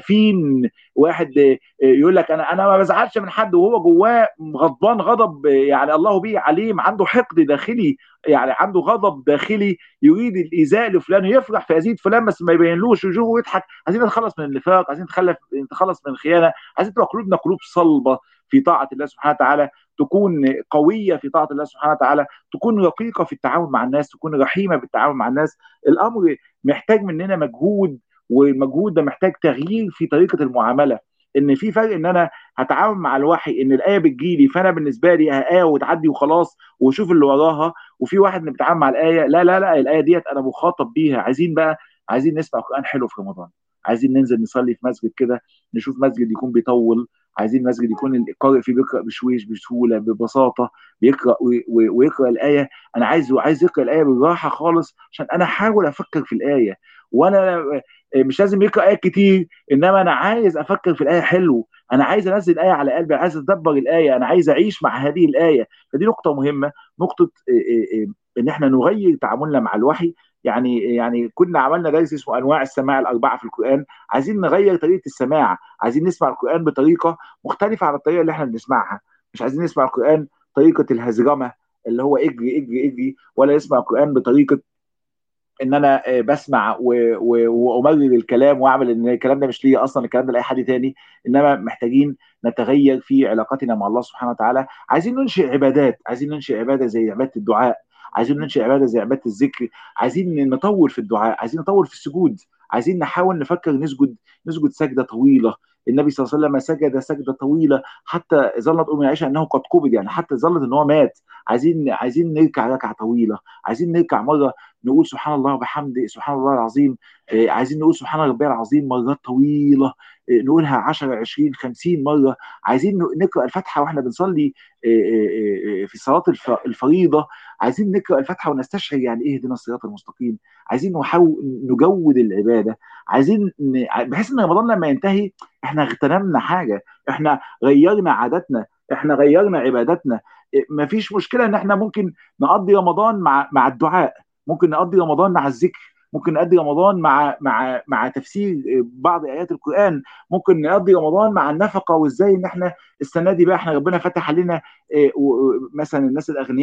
دفين واحد يقول لك انا انا ما بزعلش من حد وهو جواه غضبان غضب يعني الله به عليم عنده حقد داخلي يعني عنده غضب داخلي يريد الايذاء لفلان يفرح في اذيه فلان بس ما يبينلوش وجوهه ويضحك عايزين نتخلص من النفاق عايزين نتخلص نتخلص من الخيانه عايزين تبقى قلوبنا قلوب صلبه في طاعه الله سبحانه وتعالى تكون قويه في طاعه الله سبحانه وتعالى تكون رقيقه في التعامل مع الناس تكون رحيمه بالتعامل مع الناس الامر محتاج مننا مجهود والمجهود ده محتاج تغيير في طريقه المعامله ان في فرق ان انا هتعامل مع الوحي ان الايه بتجيلي فانا بالنسبه لي ايه وتعدي وخلاص واشوف اللي وراها وفي واحد اللي بيتعامل مع الايه لا لا لا الايه ديت انا مخاطب بيها عايزين بقى عايزين نسمع قران حلو في رمضان عايزين ننزل نصلي في مسجد كده نشوف مسجد يكون بيطول عايزين مسجد يكون القارئ فيه بيقرا بشويش بسهوله ببساطه بيقرا ويقرا الايه انا عايز عايز يقرا الايه بالراحه خالص عشان انا احاول افكر في الايه وانا مش لازم يقرا ايات كتير انما انا عايز افكر في الايه حلو انا عايز انزل الايه على قلبي عايز اتدبر الايه انا عايز اعيش مع هذه الايه فدي نقطه مهمه نقطه ان احنا نغير تعاملنا مع الوحي يعني يعني كنا عملنا درس اسمه انواع السماع الاربعه في القران عايزين نغير طريقه السماع عايزين نسمع القران بطريقه مختلفه عن الطريقه اللي احنا بنسمعها مش عايزين نسمع القران طريقه الهزرمه اللي هو اجري اجري اجري ولا نسمع القران بطريقه ان انا بسمع وامرر الكلام واعمل ان الكلام ده مش ليا اصلا الكلام ده لاي حد تاني انما محتاجين نتغير في علاقتنا مع الله سبحانه وتعالى عايزين ننشئ عبادات عايزين ننشئ عباده زي عباده الدعاء عايزين ننشئ عباده زي عباده الذكر عايزين نطول في الدعاء عايزين نطول في السجود عايزين نحاول نفكر نسجد نسجد سجده طويله النبي صلى الله عليه وسلم سجد سجده طويله حتى ظلت ام عائشه انه قد قبض يعني حتى ظلت ان هو مات عايزين عايزين نركع ركعه طويله عايزين نركع مره نقول سبحان الله وبحمده سبحان الله العظيم عايزين نقول سبحان ربي العظيم مرات طويله نقولها 10 20 50 مره عايزين نقرا الفاتحه واحنا بنصلي في صلاه الفريضه عايزين نقرا الفاتحه ونستشعر يعني ايه اهدنا الصراط المستقيم عايزين نحاول نجود العباده عايزين بحيث ان رمضان لما ينتهي احنا اغتنمنا حاجه احنا غيرنا عاداتنا احنا غيرنا عباداتنا مفيش مشكله ان احنا ممكن نقضي رمضان مع مع الدعاء ممكن نقضي رمضان مع الذكر ممكن نقضي رمضان مع مع مع تفسير بعض ايات القران ممكن نقضي رمضان مع النفقه وازاي ان احنا السنه دي بقى احنا ربنا فتح علينا مثلا الناس الاغنياء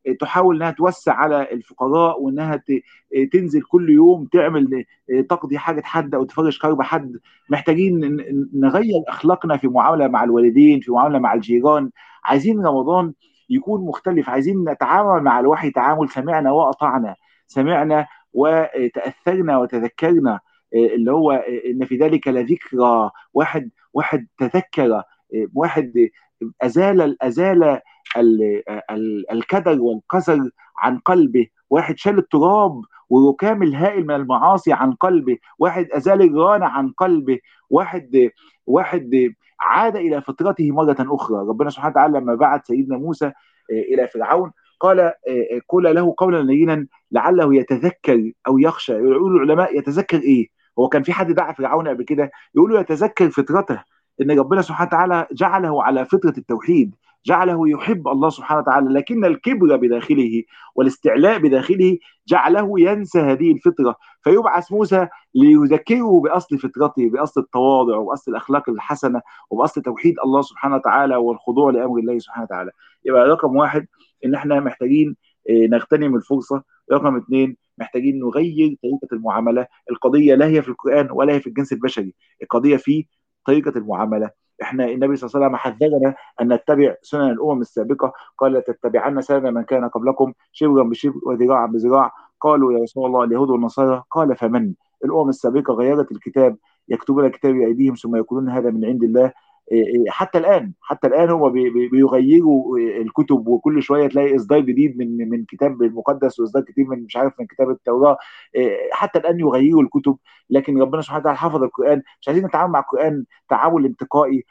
تحاول انها توسع على الفقراء وانها تنزل كل يوم تعمل تقضي حاجه حد او تفرج كرب حد محتاجين نغير اخلاقنا في معامله مع الوالدين في معامله مع الجيران عايزين رمضان يكون مختلف عايزين نتعامل مع الوحي تعامل سمعنا واطعنا سمعنا وتاثرنا وتذكرنا اللي هو ان في ذلك لذكرى واحد واحد تذكر واحد ازال ازال الكدر والقذر عن قلبه واحد شال التراب وركام الهائل من المعاصي عن قلبه واحد ازال الران عن قلبه واحد واحد عاد الى فطرته مره اخرى ربنا سبحانه وتعالى لما بعت سيدنا موسى الى فرعون قال قل له قولا لينا لعله يتذكر او يخشى يقول العلماء يتذكر ايه هو كان في حد دعا فرعون قبل كده يقول له يتذكر فطرته ان ربنا سبحانه وتعالى جعله على فطره التوحيد جعله يحب الله سبحانه وتعالى لكن الكبر بداخله والاستعلاء بداخله جعله ينسى هذه الفطره فيبعث موسى ليذكره باصل فطرته باصل التواضع وباصل الاخلاق الحسنه وباصل توحيد الله سبحانه وتعالى والخضوع لامر الله سبحانه وتعالى يبقى رقم واحد ان احنا محتاجين نغتنم الفرصه رقم اثنين محتاجين نغير طريقه المعامله القضيه لا هي في القران ولا هي في الجنس البشري القضيه في طريقه المعامله احنا النبي صلى الله عليه وسلم حذرنا ان نتبع سنن الامم السابقه قال تتبعن سنن من كان قبلكم شبرا بشبر وذراعا بذراع قالوا يا رسول الله اليهود والنصارى قال فمن الامم السابقه غيرت الكتاب يكتبون الكتاب بايديهم ثم يقولون هذا من عند الله حتى الان حتى الان هم بيغيروا الكتب وكل شويه تلاقي اصدار جديد من من كتاب المقدس واصدار كتير من مش عارف من كتاب التوراه حتى الان يغيروا الكتب لكن ربنا سبحانه وتعالى حفظ القران مش عايزين نتعامل مع القران تعامل انتقائي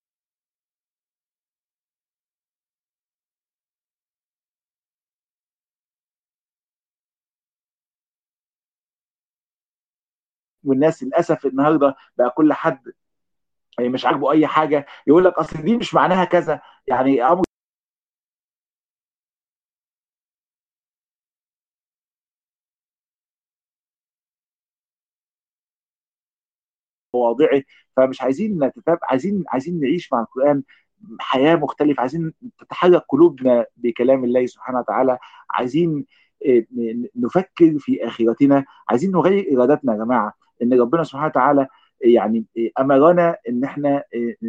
والناس للاسف النهارده بقى كل حد مش عاجبه اي حاجه يقول لك اصل دي مش معناها كذا يعني امر مواضعه فمش عايزين نتتابع عايزين عايزين نعيش مع القران حياه مختلفه عايزين تتحرك قلوبنا بكلام الله سبحانه وتعالى عايزين نفكر في اخرتنا عايزين نغير ارادتنا يا جماعه ان ربنا سبحانه وتعالى يعني امرنا ان احنا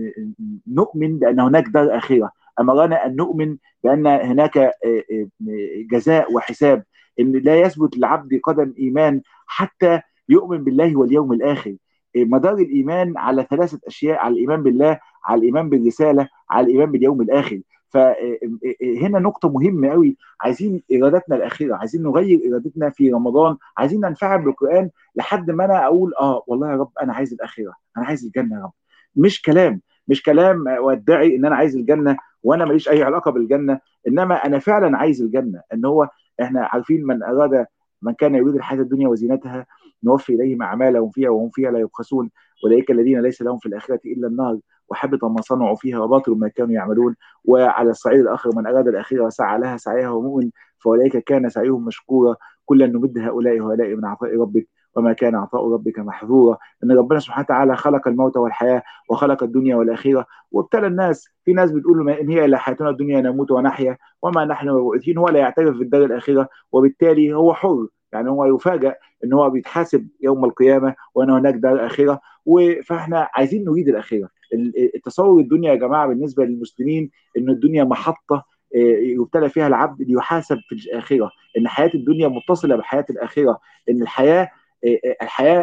نؤمن بان هناك دار اخره امرنا ان نؤمن بان هناك جزاء وحساب ان لا يثبت للعبد قدم ايمان حتى يؤمن بالله واليوم الاخر مدار الايمان على ثلاثه اشياء على الايمان بالله على الايمان بالرساله على الايمان باليوم الاخر فهنا نقطة مهمة قوي عايزين إرادتنا الأخيرة عايزين نغير إرادتنا في رمضان عايزين ننفعل بالقرآن لحد ما أنا أقول آه والله يا رب أنا عايز الأخيرة أنا عايز الجنة يا رب مش كلام مش كلام وادعي إن أنا عايز الجنة وأنا ماليش أي علاقة بالجنة إنما أنا فعلا عايز الجنة إن هو إحنا عارفين من أراد من كان يريد الحياة الدنيا وزينتها نوفي إليهم أعمالهم فيها وهم فيها لا يبخسون أولئك الذين ليس لهم في الآخرة إلا النار وحبط ما صنعوا فيها وباطل ما كانوا يعملون وعلى الصعيد الاخر من اراد الاخره وسعى لها سعيها ومؤمن فاولئك كان سعيهم مشكورا كلا نمد هؤلاء وهؤلاء من عطاء ربك وما كان عطاء ربك محظورا ان ربنا سبحانه وتعالى خلق الموت والحياه وخلق الدنيا والاخره وابتلى الناس في ناس بتقول ما ان هي الا حياتنا الدنيا نموت ونحيا وما نحن مبعوثين هو لا يعترف بالدار الاخره وبالتالي هو حر يعني هو يفاجأ ان هو بيتحاسب يوم القيامه وان هناك دار اخره فاحنا عايزين نريد الاخره التصور الدنيا يا جماعه بالنسبه للمسلمين ان الدنيا محطه يبتلى فيها العبد ليحاسب في الاخره ان حياه الدنيا متصله بحياه الاخره ان الحياه الحياه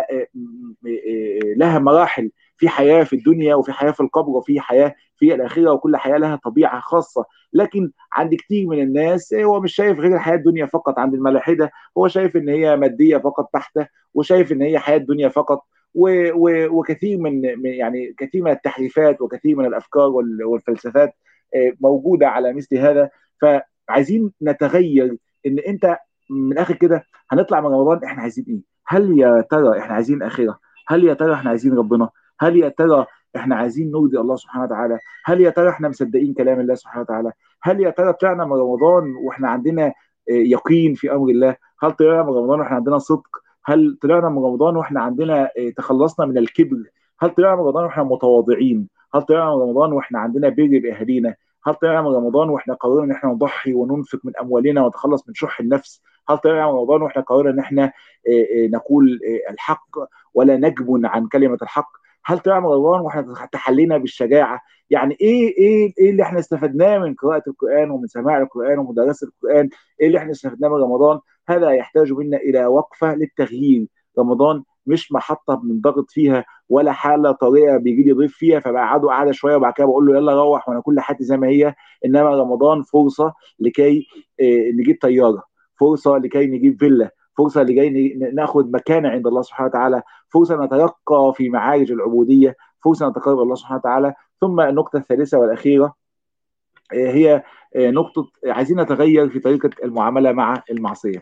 لها مراحل في حياه في الدنيا وفي حياه في القبر وفي حياه في الاخره وكل حياه لها طبيعه خاصه لكن عند كتير من الناس هو مش شايف غير الحياه الدنيا فقط عند الملاحده هو شايف ان هي ماديه فقط تحته وشايف ان هي حياه الدنيا فقط و و وكثير من يعني كثير من التحريفات وكثير من الافكار والفلسفات موجوده على مثل هذا فعايزين نتغير ان انت من الاخر كده هنطلع من رمضان احنا عايزين ايه؟ هل يا ترى احنا عايزين اخره؟ هل يا ترى احنا عايزين ربنا؟ هل يا ترى احنا عايزين نرضي الله سبحانه وتعالى؟ هل يا ترى احنا مصدقين كلام الله سبحانه وتعالى؟ هل يا ترى طلعنا من رمضان واحنا عندنا يقين في امر الله؟ هل طلعنا من رمضان واحنا عندنا صدق؟ هل طلعنا من رمضان واحنا عندنا تخلصنا من الكبر؟ هل طلعنا من رمضان واحنا متواضعين؟ هل طلعنا من رمضان واحنا عندنا بر باهالينا؟ هل طلعنا نعمل رمضان واحنا قررنا ان احنا نضحي وننفق من اموالنا ونتخلص من شح النفس هل طلعنا نعمل رمضان واحنا قررنا ان احنا نقول الحق ولا نجبن عن كلمه الحق هل طلعنا رمضان واحنا تحلينا بالشجاعه يعني ايه ايه ايه اللي احنا استفدناه من قراءه القران ومن سماع القران ومدرسه القران ايه اللي احنا استفدناه من رمضان هذا يحتاج منا الى وقفه للتغيير رمضان مش محطه بنضغط فيها ولا حاله طريقه بيجي لي ضيف فيها فبقعده قاعده شويه وبعد كده بقول له يلا روح وانا كل حياتي زي ما هي انما رمضان فرصه لكي نجيب طياره فرصه لكي نجيب فيلا فرصه لكي ناخذ مكانه عند الله سبحانه وتعالى فرصه نترقى في معارج العبوديه فرصه نتقرب الله سبحانه وتعالى ثم النقطه الثالثه والاخيره هي نقطه عايزين نتغير في طريقه المعامله مع المعصيه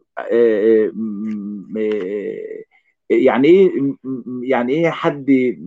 يعني ايه يعني ايه حد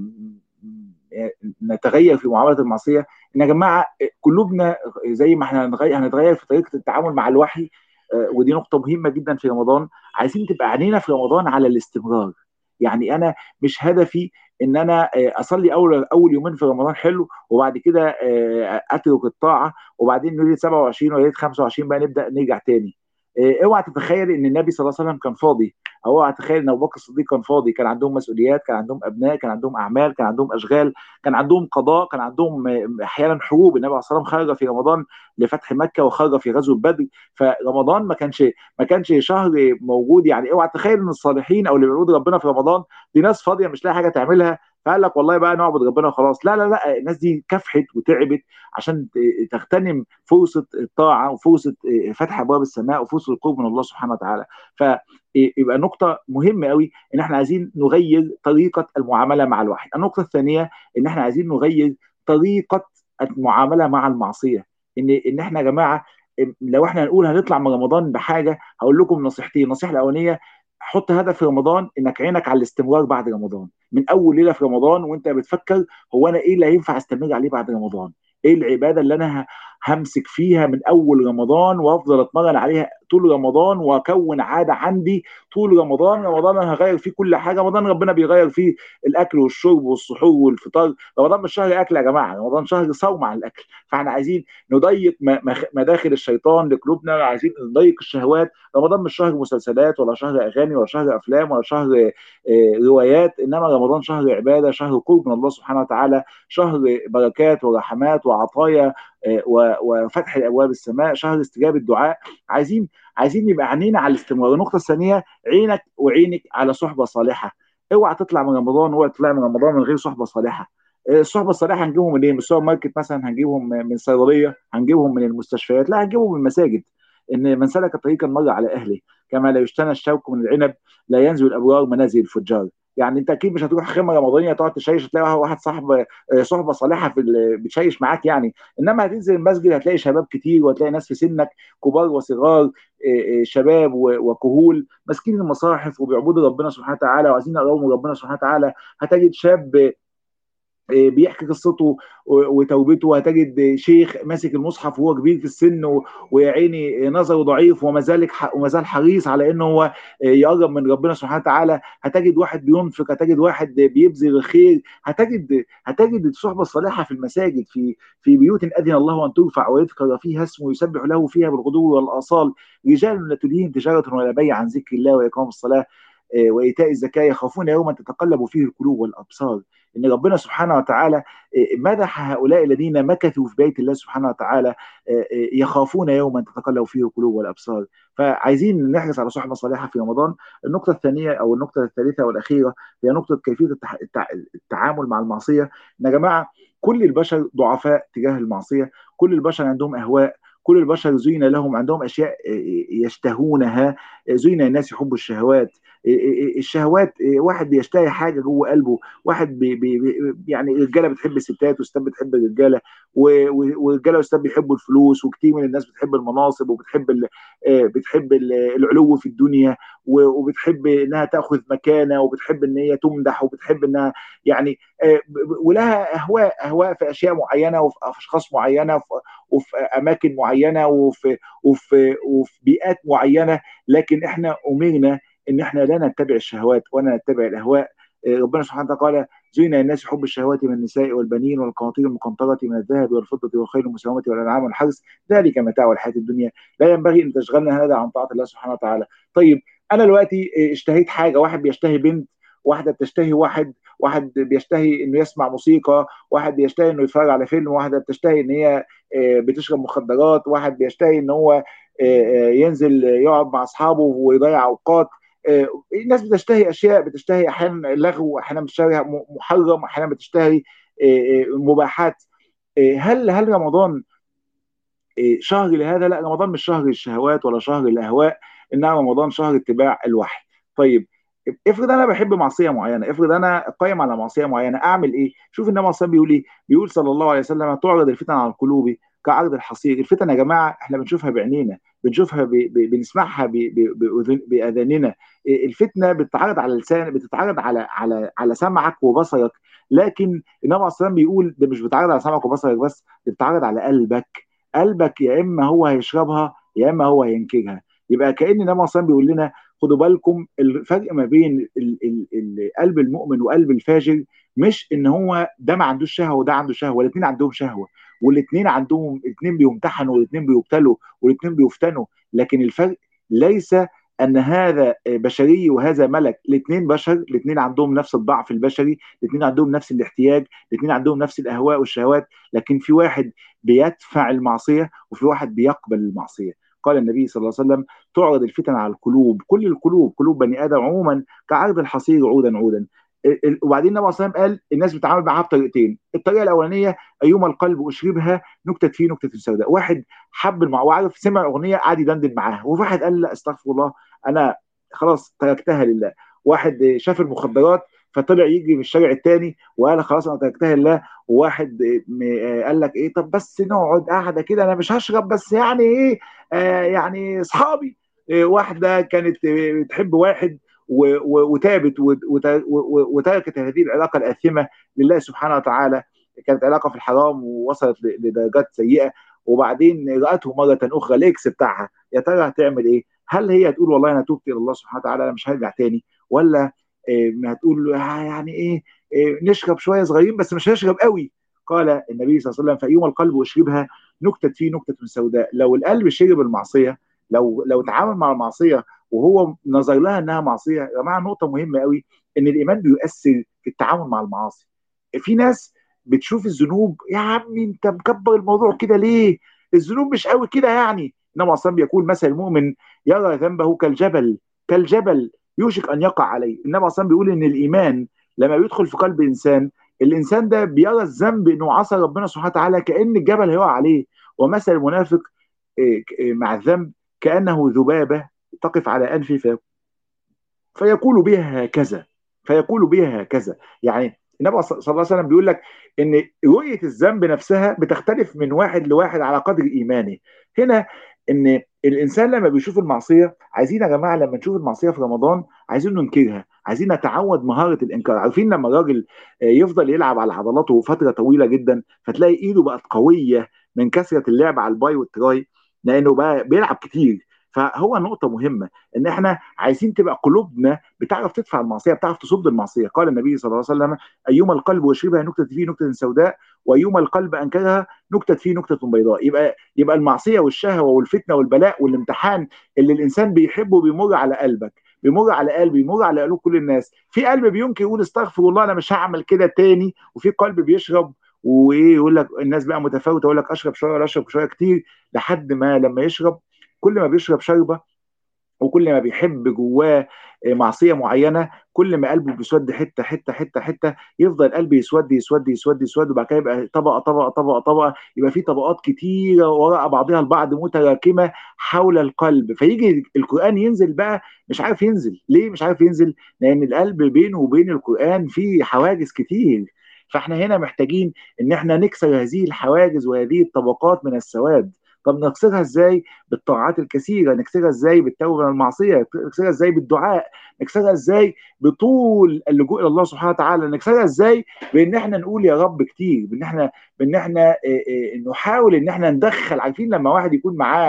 نتغير في معامله المعصيه ان يا جماعه قلوبنا زي ما احنا هنتغير هنتغير في طريقه التعامل مع الوحي ودي نقطه مهمه جدا في رمضان عايزين تبقى عينينا في رمضان على الاستمرار يعني انا مش هدفي ان انا اصلي اول اول يومين في رمضان حلو وبعد كده اترك الطاعه وبعدين نريد 27 ونريد 25 بقى نبدا نرجع تاني اوعى تتخيل ان النبي صلى الله عليه وسلم كان فاضي او اوعى تتخيل ان ابو بكر الصديق كان فاضي كان عندهم مسؤوليات كان عندهم ابناء كان عندهم اعمال كان عندهم اشغال كان عندهم قضاء كان عندهم احيانا حروب النبي عليه الصلاه والسلام خرج في رمضان لفتح مكه وخرج في غزوه بدر فرمضان ما كانش ما كانش شهر موجود يعني اوعى تتخيل ان الصالحين او اللي بيعبدوا ربنا في رمضان دي ناس فاضيه مش لاقي حاجه تعملها فقال لك والله بقى نعبد ربنا وخلاص لا لا لا الناس دي كافحت وتعبت عشان تغتنم فرصه الطاعه وفرصه فتح ابواب السماء وفرصه القرب من الله سبحانه وتعالى فيبقى نقطه مهمه قوي ان احنا عايزين نغير طريقه المعامله مع الوحي النقطه الثانيه ان احنا عايزين نغير طريقه المعامله مع المعصيه ان ان احنا يا جماعه لو احنا هنقول هنطلع من رمضان بحاجه هقول لكم نصيحتين النصيحه الاولانيه حط هدف في رمضان انك عينك على الاستمرار بعد رمضان من اول ليله في رمضان وانت بتفكر هو انا ايه اللي هينفع استمر عليه بعد رمضان ايه العباده اللي انا همسك فيها من اول رمضان وافضل اتمرن عليها طول رمضان واكون عاده عندي طول رمضان رمضان انا هغير فيه كل حاجه رمضان ربنا بيغير فيه الاكل والشرب والسحور والفطار رمضان مش شهر اكل يا جماعه رمضان شهر صوم عن الاكل فاحنا عايزين نضيق مداخل الشيطان لقلوبنا عايزين نضيق الشهوات رمضان مش شهر مسلسلات ولا شهر اغاني ولا شهر افلام ولا شهر روايات انما رمضان شهر عباده شهر قرب من الله سبحانه وتعالى شهر بركات ورحمات وعطايا وفتح ابواب السماء شهر استجابه الدعاء عايزين عايزين يبقى عينينا على الاستمرار النقطه الثانيه عينك وعينك على صحبه صالحه اوعى تطلع من رمضان اوعى تطلع من رمضان من غير صحبه صالحه الصحبه الصالحه هنجيبهم منين؟ من السوبر ماركت مثلا هنجيبهم من صيدليه هنجيبهم من المستشفيات لا هنجيبهم من المساجد ان من سلك طريقا مر على اهله كما لا يجتنى الشوك من العنب لا ينزل الابرار منازل الفجار يعني انت اكيد مش هتروح خيمه رمضانيه تقعد تشيش تلاقي واحد صاحب صحبه صالحه في بتشيش معاك يعني انما هتنزل المسجد هتلاقي شباب كتير وهتلاقي ناس في سنك كبار وصغار شباب وكهول ماسكين المصاحف وبيعبدوا ربنا سبحانه وتعالى وعايزين يقربوا من ربنا سبحانه وتعالى هتجد شاب بيحكي قصته وتوبته هتجد شيخ ماسك المصحف وهو كبير في السن ويا عيني نظره ضعيف وما زال وما زال حريص على انه هو يقرب من ربنا سبحانه وتعالى هتجد واحد بينفق هتجد واحد بيبذل الخير هتجد هتجد الصحبه الصالحه في المساجد في في بيوت اذن الله ان ترفع ويذكر فيها اسمه يسبح له فيها بالغدو والاصال رجال لا تلهيهم تجاره ولا بيع عن ذكر الله واقام الصلاه وايتاء الزكاه يخافون يوما تتقلب فيه القلوب والابصار ان ربنا سبحانه وتعالى مدح هؤلاء الذين مكثوا في بيت الله سبحانه وتعالى يخافون يوما تتقلب فيه القلوب والابصار فعايزين نحرص على صحبه صالحه في رمضان النقطه الثانيه او النقطه الثالثه والاخيره هي نقطه كيفيه التعامل مع المعصيه ان يا جماعه كل البشر ضعفاء تجاه المعصيه كل البشر عندهم اهواء كل البشر زين لهم عندهم اشياء يشتهونها زين الناس يحبوا الشهوات الشهوات واحد بيشتهي حاجه جوه قلبه واحد بي بي يعني الرجاله بتحب الستات والستات بتحب الرجاله والرجاله والستات بيحبوا الفلوس وكتير من الناس بتحب المناصب وبتحب ال بتحب العلو في الدنيا وبتحب انها تاخذ مكانه وبتحب ان هي تمدح وبتحب انها يعني ولها اهواء اهواء في اشياء معينه وفي اشخاص معينه وفي اماكن معينه وفي وفي وفي بيئات معينه لكن احنا امرنا ان احنا لا نتبع الشهوات ولا نتبع الاهواء ربنا سبحانه وتعالى قال زين الناس حب الشهوات من النساء والبنين والقناطير المقنطرة من الذهب والفضة والخيل المسلمة والأنعام والحرث ذلك متاع الحياة الدنيا لا ينبغي أن تشغلنا هذا عن طاعة الله سبحانه وتعالى طيب أنا دلوقتي اشتهيت حاجة واحد بيشتهي بنت واحدة بتشتهي واحد واحد بيشتهي انه يسمع موسيقى واحد بيشتهي انه يتفرج على فيلم واحده بتشتهي ان هي بتشرب مخدرات واحد بيشتهي ان هو ينزل يقعد مع اصحابه ويضيع اوقات الناس بتشتهي اشياء بتشتهي احيانا لغو احيانا بتشتهي محرم احيانا بتشتهي مباحات هل هل رمضان شهر لهذا لا رمضان مش شهر الشهوات ولا شهر الاهواء انما رمضان شهر اتباع الوحي طيب افرض انا بحب معصيه معينه افرض انا قايم على معصيه معينه اعمل ايه شوف النبي صلى بيقول ايه بيقول صلى الله عليه وسلم تعرض الفتن على القلوب كعرض الحصير الفتن يا جماعه احنا بنشوفها بعينينا بنشوفها ب... ب... بنسمعها ب... ب... باذاننا الفتنه بتتعرض على لسان بتتعرض على على على سمعك وبصرك لكن النبي عليه الصلاه والسلام بيقول ده مش بتتعرض على سمعك وبصرك بس بتتعرض على قلبك قلبك يا اما هو هيشربها يا اما هو هينكرها يبقى كان النبي عليه الصلاه والسلام بيقول لنا خدوا بالكم الفرق ما بين ال ال ال قلب المؤمن وقلب الفاجر مش ان هو ده ما عندوش شهوه وده عنده شهوه الاثنين عندهم شهوه والاثنين عندهم الاثنين بيمتحنوا والاثنين بيبتلوا والاثنين بيفتنوا لكن الفرق ليس ان هذا بشري وهذا ملك الاثنين بشر الاثنين عندهم نفس الضعف البشري الاثنين عندهم نفس الاحتياج الاثنين عندهم نفس الاهواء والشهوات لكن في واحد بيدفع المعصيه وفي واحد بيقبل المعصيه قال النبي صلى الله عليه وسلم تعرض الفتن على القلوب كل القلوب قلوب بني ادم عموما كعرض الحصير عودا عودا وبعدين النبي صلى الله عليه وسلم قال الناس بتتعامل معاها بطريقتين الطريقه الاولانيه ايما القلب اشربها نكتت فيه نكته سوداء واحد حب المع... وعارف سمع اغنيه قعد يدندن معاها وفي واحد قال لا استغفر الله انا خلاص تركتها لله واحد شاف المخدرات فطلع يجري من الشارع الثاني وقال خلاص انا تركتها لله وواحد قال لك ايه طب بس نقعد قاعده كده انا مش هشرب بس يعني ايه آه يعني اصحابي إيه واحده كانت بتحب واحد وتابت وتركت هذه العلاقه الاثمه لله سبحانه وتعالى كانت علاقه في الحرام ووصلت لدرجات سيئه وبعدين رأته مرة أخرى الإكس بتاعها يا ترى هتعمل إيه؟ هل هي تقول والله أنا تبت إلى الله سبحانه وتعالى أنا مش هرجع تاني ولا إيه هتقول يعني إيه, إيه نشرب شوية صغيرين بس مش هنشرب قوي قال النبي صلى الله عليه وسلم فأيما القلب أشربها نكتت فيه نكتة سوداء لو القلب شرب المعصية لو لو تعامل مع المعصية وهو نظر لها انها معصيه يا جماعه نقطه مهمه قوي ان الايمان بيؤثر في التعامل مع المعاصي في ناس بتشوف الذنوب يا عمي انت مكبر الموضوع كده ليه الذنوب مش قوي كده يعني انما اصلا بيقول مثل المؤمن يرى ذنبه كالجبل كالجبل يوشك ان يقع عليه انما اصلا بيقول ان الايمان لما بيدخل في قلب انسان الانسان ده بيرى الذنب انه عصى ربنا سبحانه وتعالى كان الجبل هيقع عليه ومثل المنافق مع الذنب كانه ذبابه تقف على انفه في فيقول بها هكذا فيقول بها هكذا يعني النبي صلى الله عليه وسلم بيقول لك ان رؤيه الذنب نفسها بتختلف من واحد لواحد على قدر ايمانه هنا ان الانسان لما بيشوف المعصيه عايزين يا جماعه لما نشوف المعصيه في رمضان عايزين ننكرها عايزين نتعود مهاره الانكار عارفين لما الراجل يفضل يلعب على عضلاته فتره طويله جدا فتلاقي ايده بقت قويه من كثره اللعب على الباي والتراي لانه بقى بيلعب كتير فهو نقطة مهمة إن إحنا عايزين تبقى قلوبنا بتعرف تدفع المعصية بتعرف تصد المعصية قال النبي صلى الله عليه وسلم أيما القلب يشربها نكتة فيه نكتة سوداء وأيما القلب أنكرها نكتة فيه نكتة بيضاء يبقى يبقى المعصية والشهوة والفتنة والبلاء والامتحان اللي الإنسان بيحبه بيمر على قلبك بيمر على قلبي بيمر على قلوب كل الناس في قلب بينكر يقول استغفر الله انا مش هعمل كده تاني وفي قلب بيشرب وايه يقول لك الناس بقى متفاوته يقول لك اشرب شويه ولا اشرب شويه كتير لحد ما لما يشرب كل ما بيشرب شربه وكل ما بيحب جواه معصيه معينه كل ما قلبه بيسود حته حته حته حته يفضل قلبه يسود يسود يسود يسود وبعد كده يبقى طبقه طبقه طبقه طبقه يبقى في طبقات كتيره وراء بعضها البعض متراكمه حول القلب فيجي القران ينزل بقى مش عارف ينزل ليه مش عارف ينزل لان القلب بينه وبين القران في حواجز كتير فاحنا هنا محتاجين ان احنا نكسر هذه الحواجز وهذه الطبقات من السواد طب نكسرها ازاي بالطاعات الكثيره نكسرها ازاي بالتوبه من المعصيه نكسرها ازاي بالدعاء نكسرها ازاي بطول اللجوء الى الله سبحانه وتعالى نكسرها ازاي بان احنا نقول يا رب كتير بان احنا بان احنا نحاول ان احنا ندخل عارفين لما واحد يكون معاه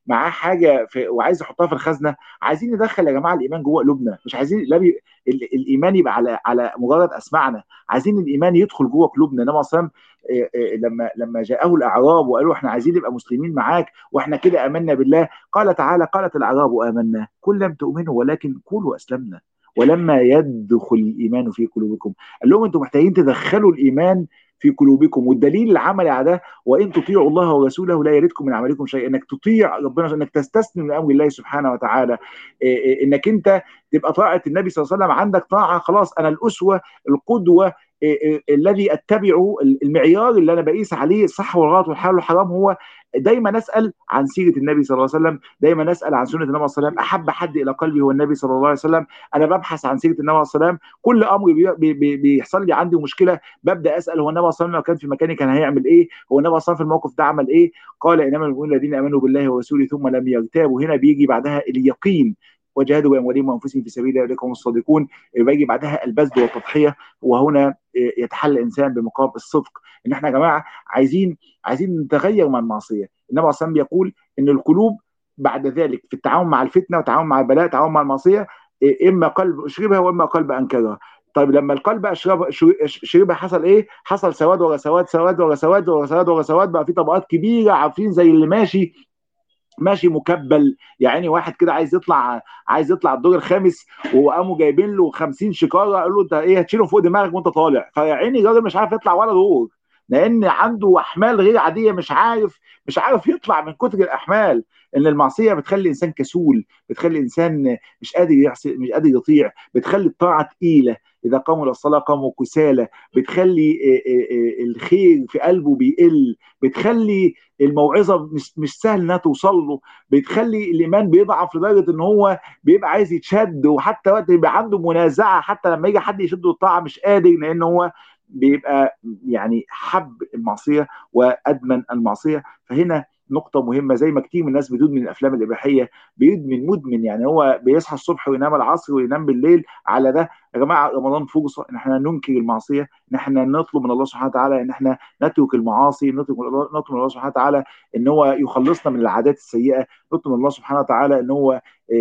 معاه حاجه في وعايز يحطها في الخزنه عايزين ندخل يا جماعه الايمان جوه قلوبنا مش عايزين لا بي... الايمان يبقى على على مجرد اسمعنا عايزين الايمان يدخل جوه قلوبنا انما اصلا لما لما جاءه الاعراب وقالوا احنا عايزين نبقى مسلمين معاك واحنا كده امنا بالله قال تعالى قالت الاعراب امنا كل لم تؤمنوا ولكن قولوا اسلمنا ولما يدخل الايمان في قلوبكم قال لهم انتم محتاجين تدخلوا الايمان في قلوبكم والدليل العملي على ده وان تطيعوا الله ورسوله لا يردكم من عملكم شيء انك تطيع ربنا انك تستسلم لامر الله سبحانه وتعالى انك انت تبقى طاعه النبي صلى الله عليه وسلم عندك طاعه خلاص انا الاسوه القدوه الذي اتبعه المعيار اللي انا بقيس عليه الصح والغلط والحلال والحرام هو دايما نسال عن سيره النبي صلى الله عليه وسلم دايما نسال عن سنه النبي صلى الله عليه وسلم احب حد الى قلبي هو النبي صلى الله عليه وسلم انا ببحث عن سيره النبي صلى الله عليه وسلم كل امر بي بي بيحصل لي عندي مشكله ببدا اسال هو النبي صلى الله عليه وسلم لو كان في مكاني كان هيعمل ايه هو النبي صلى الله عليه وسلم في الموقف ده عمل ايه قال انما المؤمنون الذين امنوا بالله ورسوله ثم لم يرتابوا هنا بيجي بعدها اليقين وجاهدوا باموالهم وانفسهم في سبيل الله اولئك هم الصادقون بيجي بعدها البذل والتضحيه وهنا يتحلى الانسان بمقام الصدق ان احنا يا جماعه عايزين عايزين نتغير مع المعصيه النبي عليه الصلاه يقول ان القلوب بعد ذلك في التعامل مع الفتنه والتعامل مع البلاء التعامل مع المعصيه اما قلب اشربها واما قلب انكرها طيب لما القلب اشرب شربها حصل ايه؟ حصل سواد ورا سواد سواد ورا سواد ورا سواد ورا سواد بقى في طبقات كبيره عارفين زي اللي ماشي ماشي مكبل يعني واحد كده عايز يطلع عايز يطلع الدور الخامس وقاموا جايبين له 50 شكاره قالوا له انت ايه هتشيلهم فوق دماغك وانت طالع فيا عيني الراجل مش عارف يطلع ولا دور لان عنده احمال غير عاديه مش عارف مش عارف يطلع من كتر الاحمال ان المعصيه بتخلي الانسان كسول بتخلي الانسان مش قادر يحصل مش قادر يطيع بتخلي الطاعه تقيله اذا قاموا للصلاه قاموا كسالى بتخلي الخير في قلبه بيقل بتخلي الموعظه مش مش سهل انها توصل له بتخلي الايمان بيضعف لدرجه ان هو بيبقى عايز يتشد وحتى وقت يبقى عنده منازعه حتى لما يجي حد يشده الطاعه مش قادر لان هو بيبقى يعني حب المعصيه وادمن المعصيه فهنا نقطة مهمة زي ما كتير من الناس بتدمن الأفلام الإباحية بيدمن مدمن يعني هو بيصحى الصبح وينام العصر وينام بالليل على ده يا جماعة رمضان فرصة إن احنا ننكر المعصية إن احنا نطلب من الله سبحانه وتعالى إن احنا نترك المعاصي نطلب من الله نطلب من الله سبحانه وتعالى إن هو يخلصنا من العادات السيئة نطلب من الله سبحانه وتعالى إن هو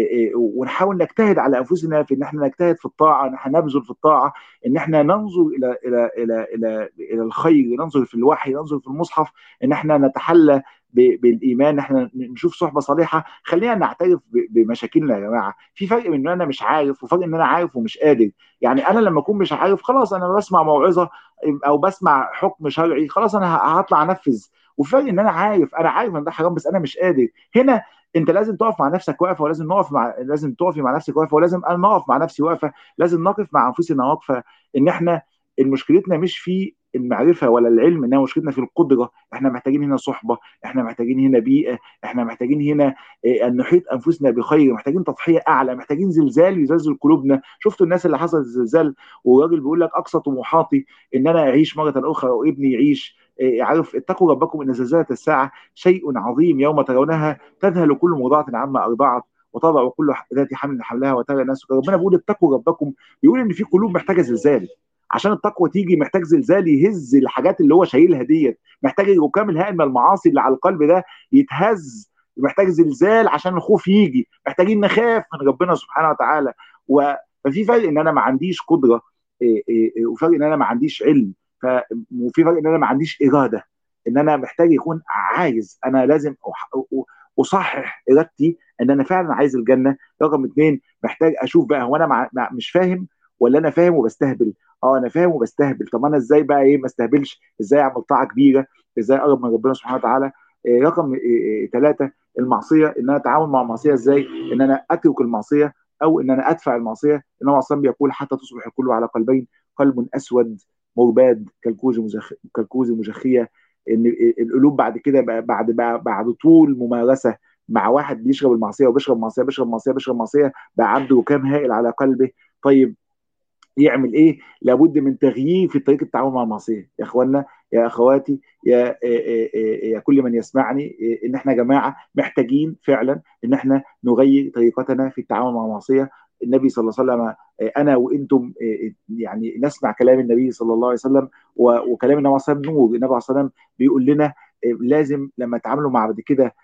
ونحاول نجتهد على انفسنا في ان احنا نجتهد في الطاعه ان احنا نبذل في الطاعه ان احنا ننظر الى الى الى الى الى الخير ننظر في الوحي ننظر في المصحف ان احنا نتحلى بالايمان احنا نشوف صحبه صالحه خلينا نعترف بمشاكلنا يا جماعه في فرق بين ان انا مش عارف وفرق ان انا عارف ومش قادر يعني انا لما اكون مش عارف خلاص انا بسمع موعظه او بسمع حكم شرعي خلاص انا هطلع انفذ وفرق ان انا عارف انا عارف ان ده حرام بس انا مش قادر هنا انت لازم تقف مع نفسك واقفه ولازم نقف مع لازم تقفي مع نفسك واقفه ولازم انا نقف مع نفسي واقفه لازم نقف مع انفسنا واقفه ان احنا مشكلتنا مش في المعرفه ولا العلم انما مشكلتنا في القدره احنا محتاجين هنا صحبه احنا محتاجين هنا بيئه احنا محتاجين هنا ان نحيط انفسنا بخير محتاجين تضحيه اعلى محتاجين زلزال يزلزل قلوبنا شفتوا الناس اللي حصلت الزلزال والراجل بيقول لك اقصى طموحاتي ان انا اعيش مره اخرى وابني يعيش عارف اتقوا ربكم ان زلزله الساعه شيء عظيم يوم ترونها تذهل كل مرضعه عما ارضعت وتضع كل ذات حمل حملها وترى الناس ربنا بيقول اتقوا ربكم بيقول ان في قلوب محتاجه زلزال عشان التقوى تيجي محتاج زلزال يهز الحاجات اللي هو شايلها ديت محتاج الركام الهائل من المعاصي اللي على القلب ده يتهز محتاج زلزال عشان الخوف يجي محتاجين نخاف من ربنا سبحانه وتعالى ففي فرق ان انا ما عنديش قدره وفرق ان انا ما عنديش علم وفي فرق ان انا ما عنديش اراده ان انا محتاج يكون عايز انا لازم اصحح ارادتي ان انا فعلا عايز الجنه رقم اثنين محتاج اشوف بقى هو انا مع مش فاهم ولا انا فاهم وبستهبل اه انا فاهم وبستهبل طب انا ازاي بقى ايه ما استهبلش ازاي اعمل طاعه كبيره ازاي اقرب من ربنا سبحانه وتعالى إيه رقم ثلاثه إيه المعصيه ان انا اتعامل مع المعصيه ازاي ان انا اترك المعصيه او ان انا ادفع المعصيه انما اصلا بيقول حتى تصبح كله على قلبين قلب اسود مرباد كالكوز مزخ... كالكوز مجخيه ان القلوب بعد كده بعد بعد طول ممارسه مع واحد بيشرب المعصيه وبيشرب معصيه بيشرب معصيه بيشرب معصيه بقى عنده ركام هائل على قلبه طيب يعمل ايه؟ لابد من تغيير في طريقه التعامل مع المعصيه، يا اخوانا يا اخواتي يا يا كل من يسمعني ان احنا يا جماعه محتاجين فعلا ان احنا نغير طريقتنا في التعامل مع المعصيه، النبي صلى الله عليه وسلم انا وانتم يعني نسمع كلام النبي صلى الله عليه وسلم وكلام النبي صلى الله عليه وسلم نور، النبي صلى الله عليه وسلم بيقول لنا لازم لما تعاملوا مع بعد كده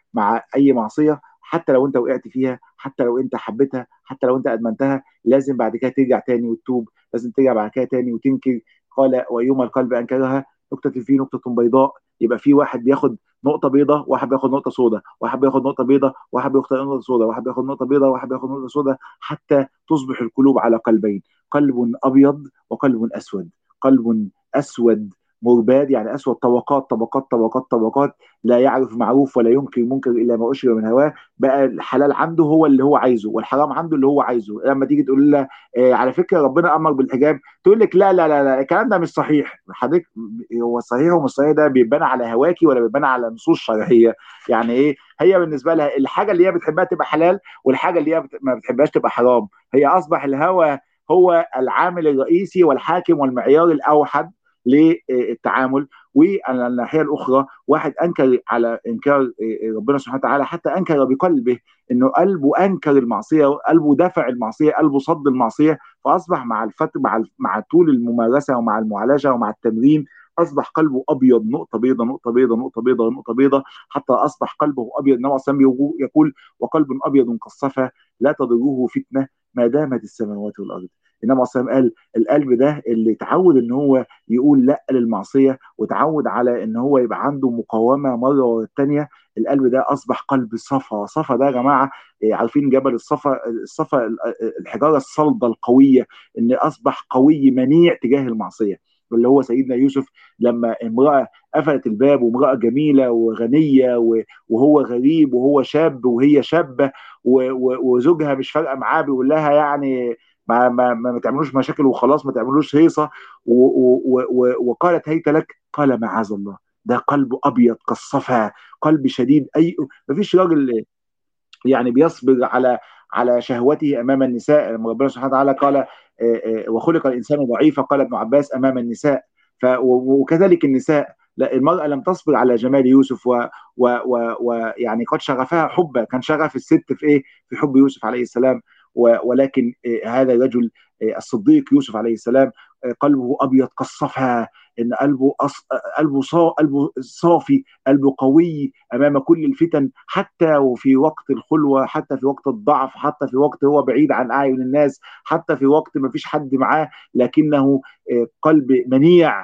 مع اي معصيه حتى لو انت وقعت فيها حتى لو انت حبيتها حتى لو انت ادمنتها لازم بعد كده ترجع تاني وتتوب لازم ترجع بعد كده تاني وتنكر قال وايما القلب انكرها نقطه فيه نقطه بيضاء يبقى في واحد بياخد نقطه بيضاء واحد بياخد نقطه سوداء واحد بياخد نقطه بيضاء واحد بياخد نقطه سوداء واحد بياخد نقطه بيضاء واحد بياخد نقطه سوداء حتى تصبح القلوب على قلبين قلب ابيض وقلب اسود قلب اسود مرباد يعني اسود طبقات طبقات طبقات طبقات لا يعرف معروف ولا ينكر منكر الا ما اشرب من هواه بقى الحلال عنده هو اللي هو عايزه والحرام عنده اللي هو عايزه لما تيجي تقول له آه على فكره ربنا امر بالحجاب تقول لك لا لا لا لا الكلام ده مش صحيح حضرتك هو صحيح ومش صحيح ده بيبان على هواكي ولا بيبان على نصوص شرعيه يعني ايه هي بالنسبه لها الحاجه اللي هي بتحبها تبقى حلال والحاجه اللي هي ما بتحبهاش تبقى حرام هي اصبح الهوى هو العامل الرئيسي والحاكم والمعيار الاوحد للتعامل وعلى الناحيه الاخرى واحد انكر على انكار ربنا سبحانه وتعالى حتى انكر بقلبه انه قلبه انكر المعصيه قلبه دفع المعصيه قلبه صد المعصيه فاصبح مع الفتره مع مع طول الممارسه ومع المعالجه ومع التمرين اصبح قلبه ابيض نقطه بيضاء نقطه بيضاء نقطه بيضاء نقطه بيضاء حتى اصبح قلبه ابيض النبي صلى الله عليه وسلم يقول وقلب ابيض كالصفا لا تضره فتنه ما دامت السماوات والارض النبي صلى الله عليه وسلم قال القلب ده اللي اتعود ان هو يقول لا للمعصيه وتعود على ان هو يبقى عنده مقاومه مره ورا الثانيه القلب ده اصبح قلب صفا صفا ده يا جماعه عارفين جبل الصفا الصفا الحجاره الصلبه القويه ان اصبح قوي منيع تجاه المعصيه اللي هو سيدنا يوسف لما امراه قفلت الباب وامراه جميله وغنيه وهو غريب وهو شاب وهي شابه وزوجها مش فارقه معاه بيقول لها يعني ما ما ما تعملوش مشاكل وخلاص ما تعملوش هيصه وقالت هيت لك قال معاذ الله ده قلب ابيض كالصفا قلب شديد اي ما فيش راجل يعني بيصبر على على شهوته امام النساء لما ربنا سبحانه وتعالى قال وخلق الانسان ضعيفا قال ابن عباس امام النساء ف وكذلك النساء لا المرأة لم تصبر على جمال يوسف ويعني و و و يعني قد شغفها حبا كان شغف الست في ايه في حب يوسف عليه السلام ولكن هذا الرجل الصديق يوسف عليه السلام قلبه ابيض كالصفا ان قلبه أص... قلبه صا... قلبه صافي قلبه قوي امام كل الفتن حتى وفي وقت الخلوه حتى في وقت الضعف حتى في وقت هو بعيد عن اعين الناس حتى في وقت ما فيش حد معاه لكنه قلب منيع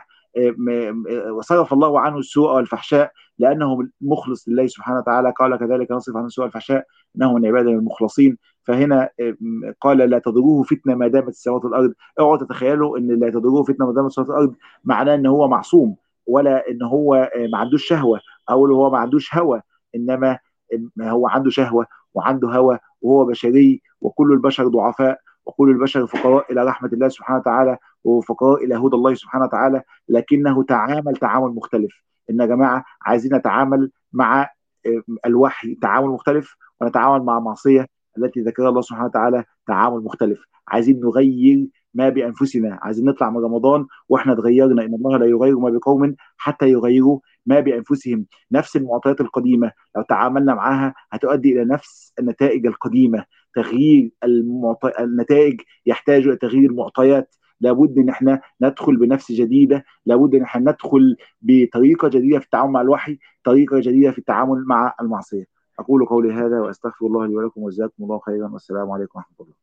وصرف الله عنه السوء والفحشاء لانه مخلص لله سبحانه وتعالى قال كذلك نصرف عنه السوء والفحشاء انه من عبادنا المخلصين فهنا قال لا تضروه فتنه ما دامت السماوات والارض اوعوا تتخيلوا ان لا تضروه فتنه ما دامت السماوات والارض معناه ان هو معصوم ولا ان هو ما عندوش شهوه او هو ما عندوش هوى انما هو عنده شهوه وعنده هوى وهو بشري وكل البشر ضعفاء وكل البشر فقراء الى رحمه الله سبحانه وتعالى وفقراء الى هدى الله سبحانه وتعالى لكنه تعامل تعامل مختلف ان يا جماعه عايزين نتعامل مع الوحي تعامل مختلف ونتعامل مع معصيه التي ذكرها الله سبحانه وتعالى تعامل مختلف عايزين نغير ما بانفسنا عايزين نطلع من رمضان واحنا اتغيرنا ان الله لا يغير ما بقوم حتى يغيروا ما بانفسهم نفس المعطيات القديمه لو تعاملنا معها هتؤدي الى نفس النتائج القديمه تغيير المعط... النتائج يحتاج الى تغيير المعطيات لابد ان احنا ندخل بنفس جديده لابد ان احنا ندخل بطريقه جديده في التعامل مع الوحي طريقه جديده في التعامل مع المعصيه اقول قولي هذا واستغفر الله لي ولكم وجزاكم الله خيرا والسلام عليكم ورحمه الله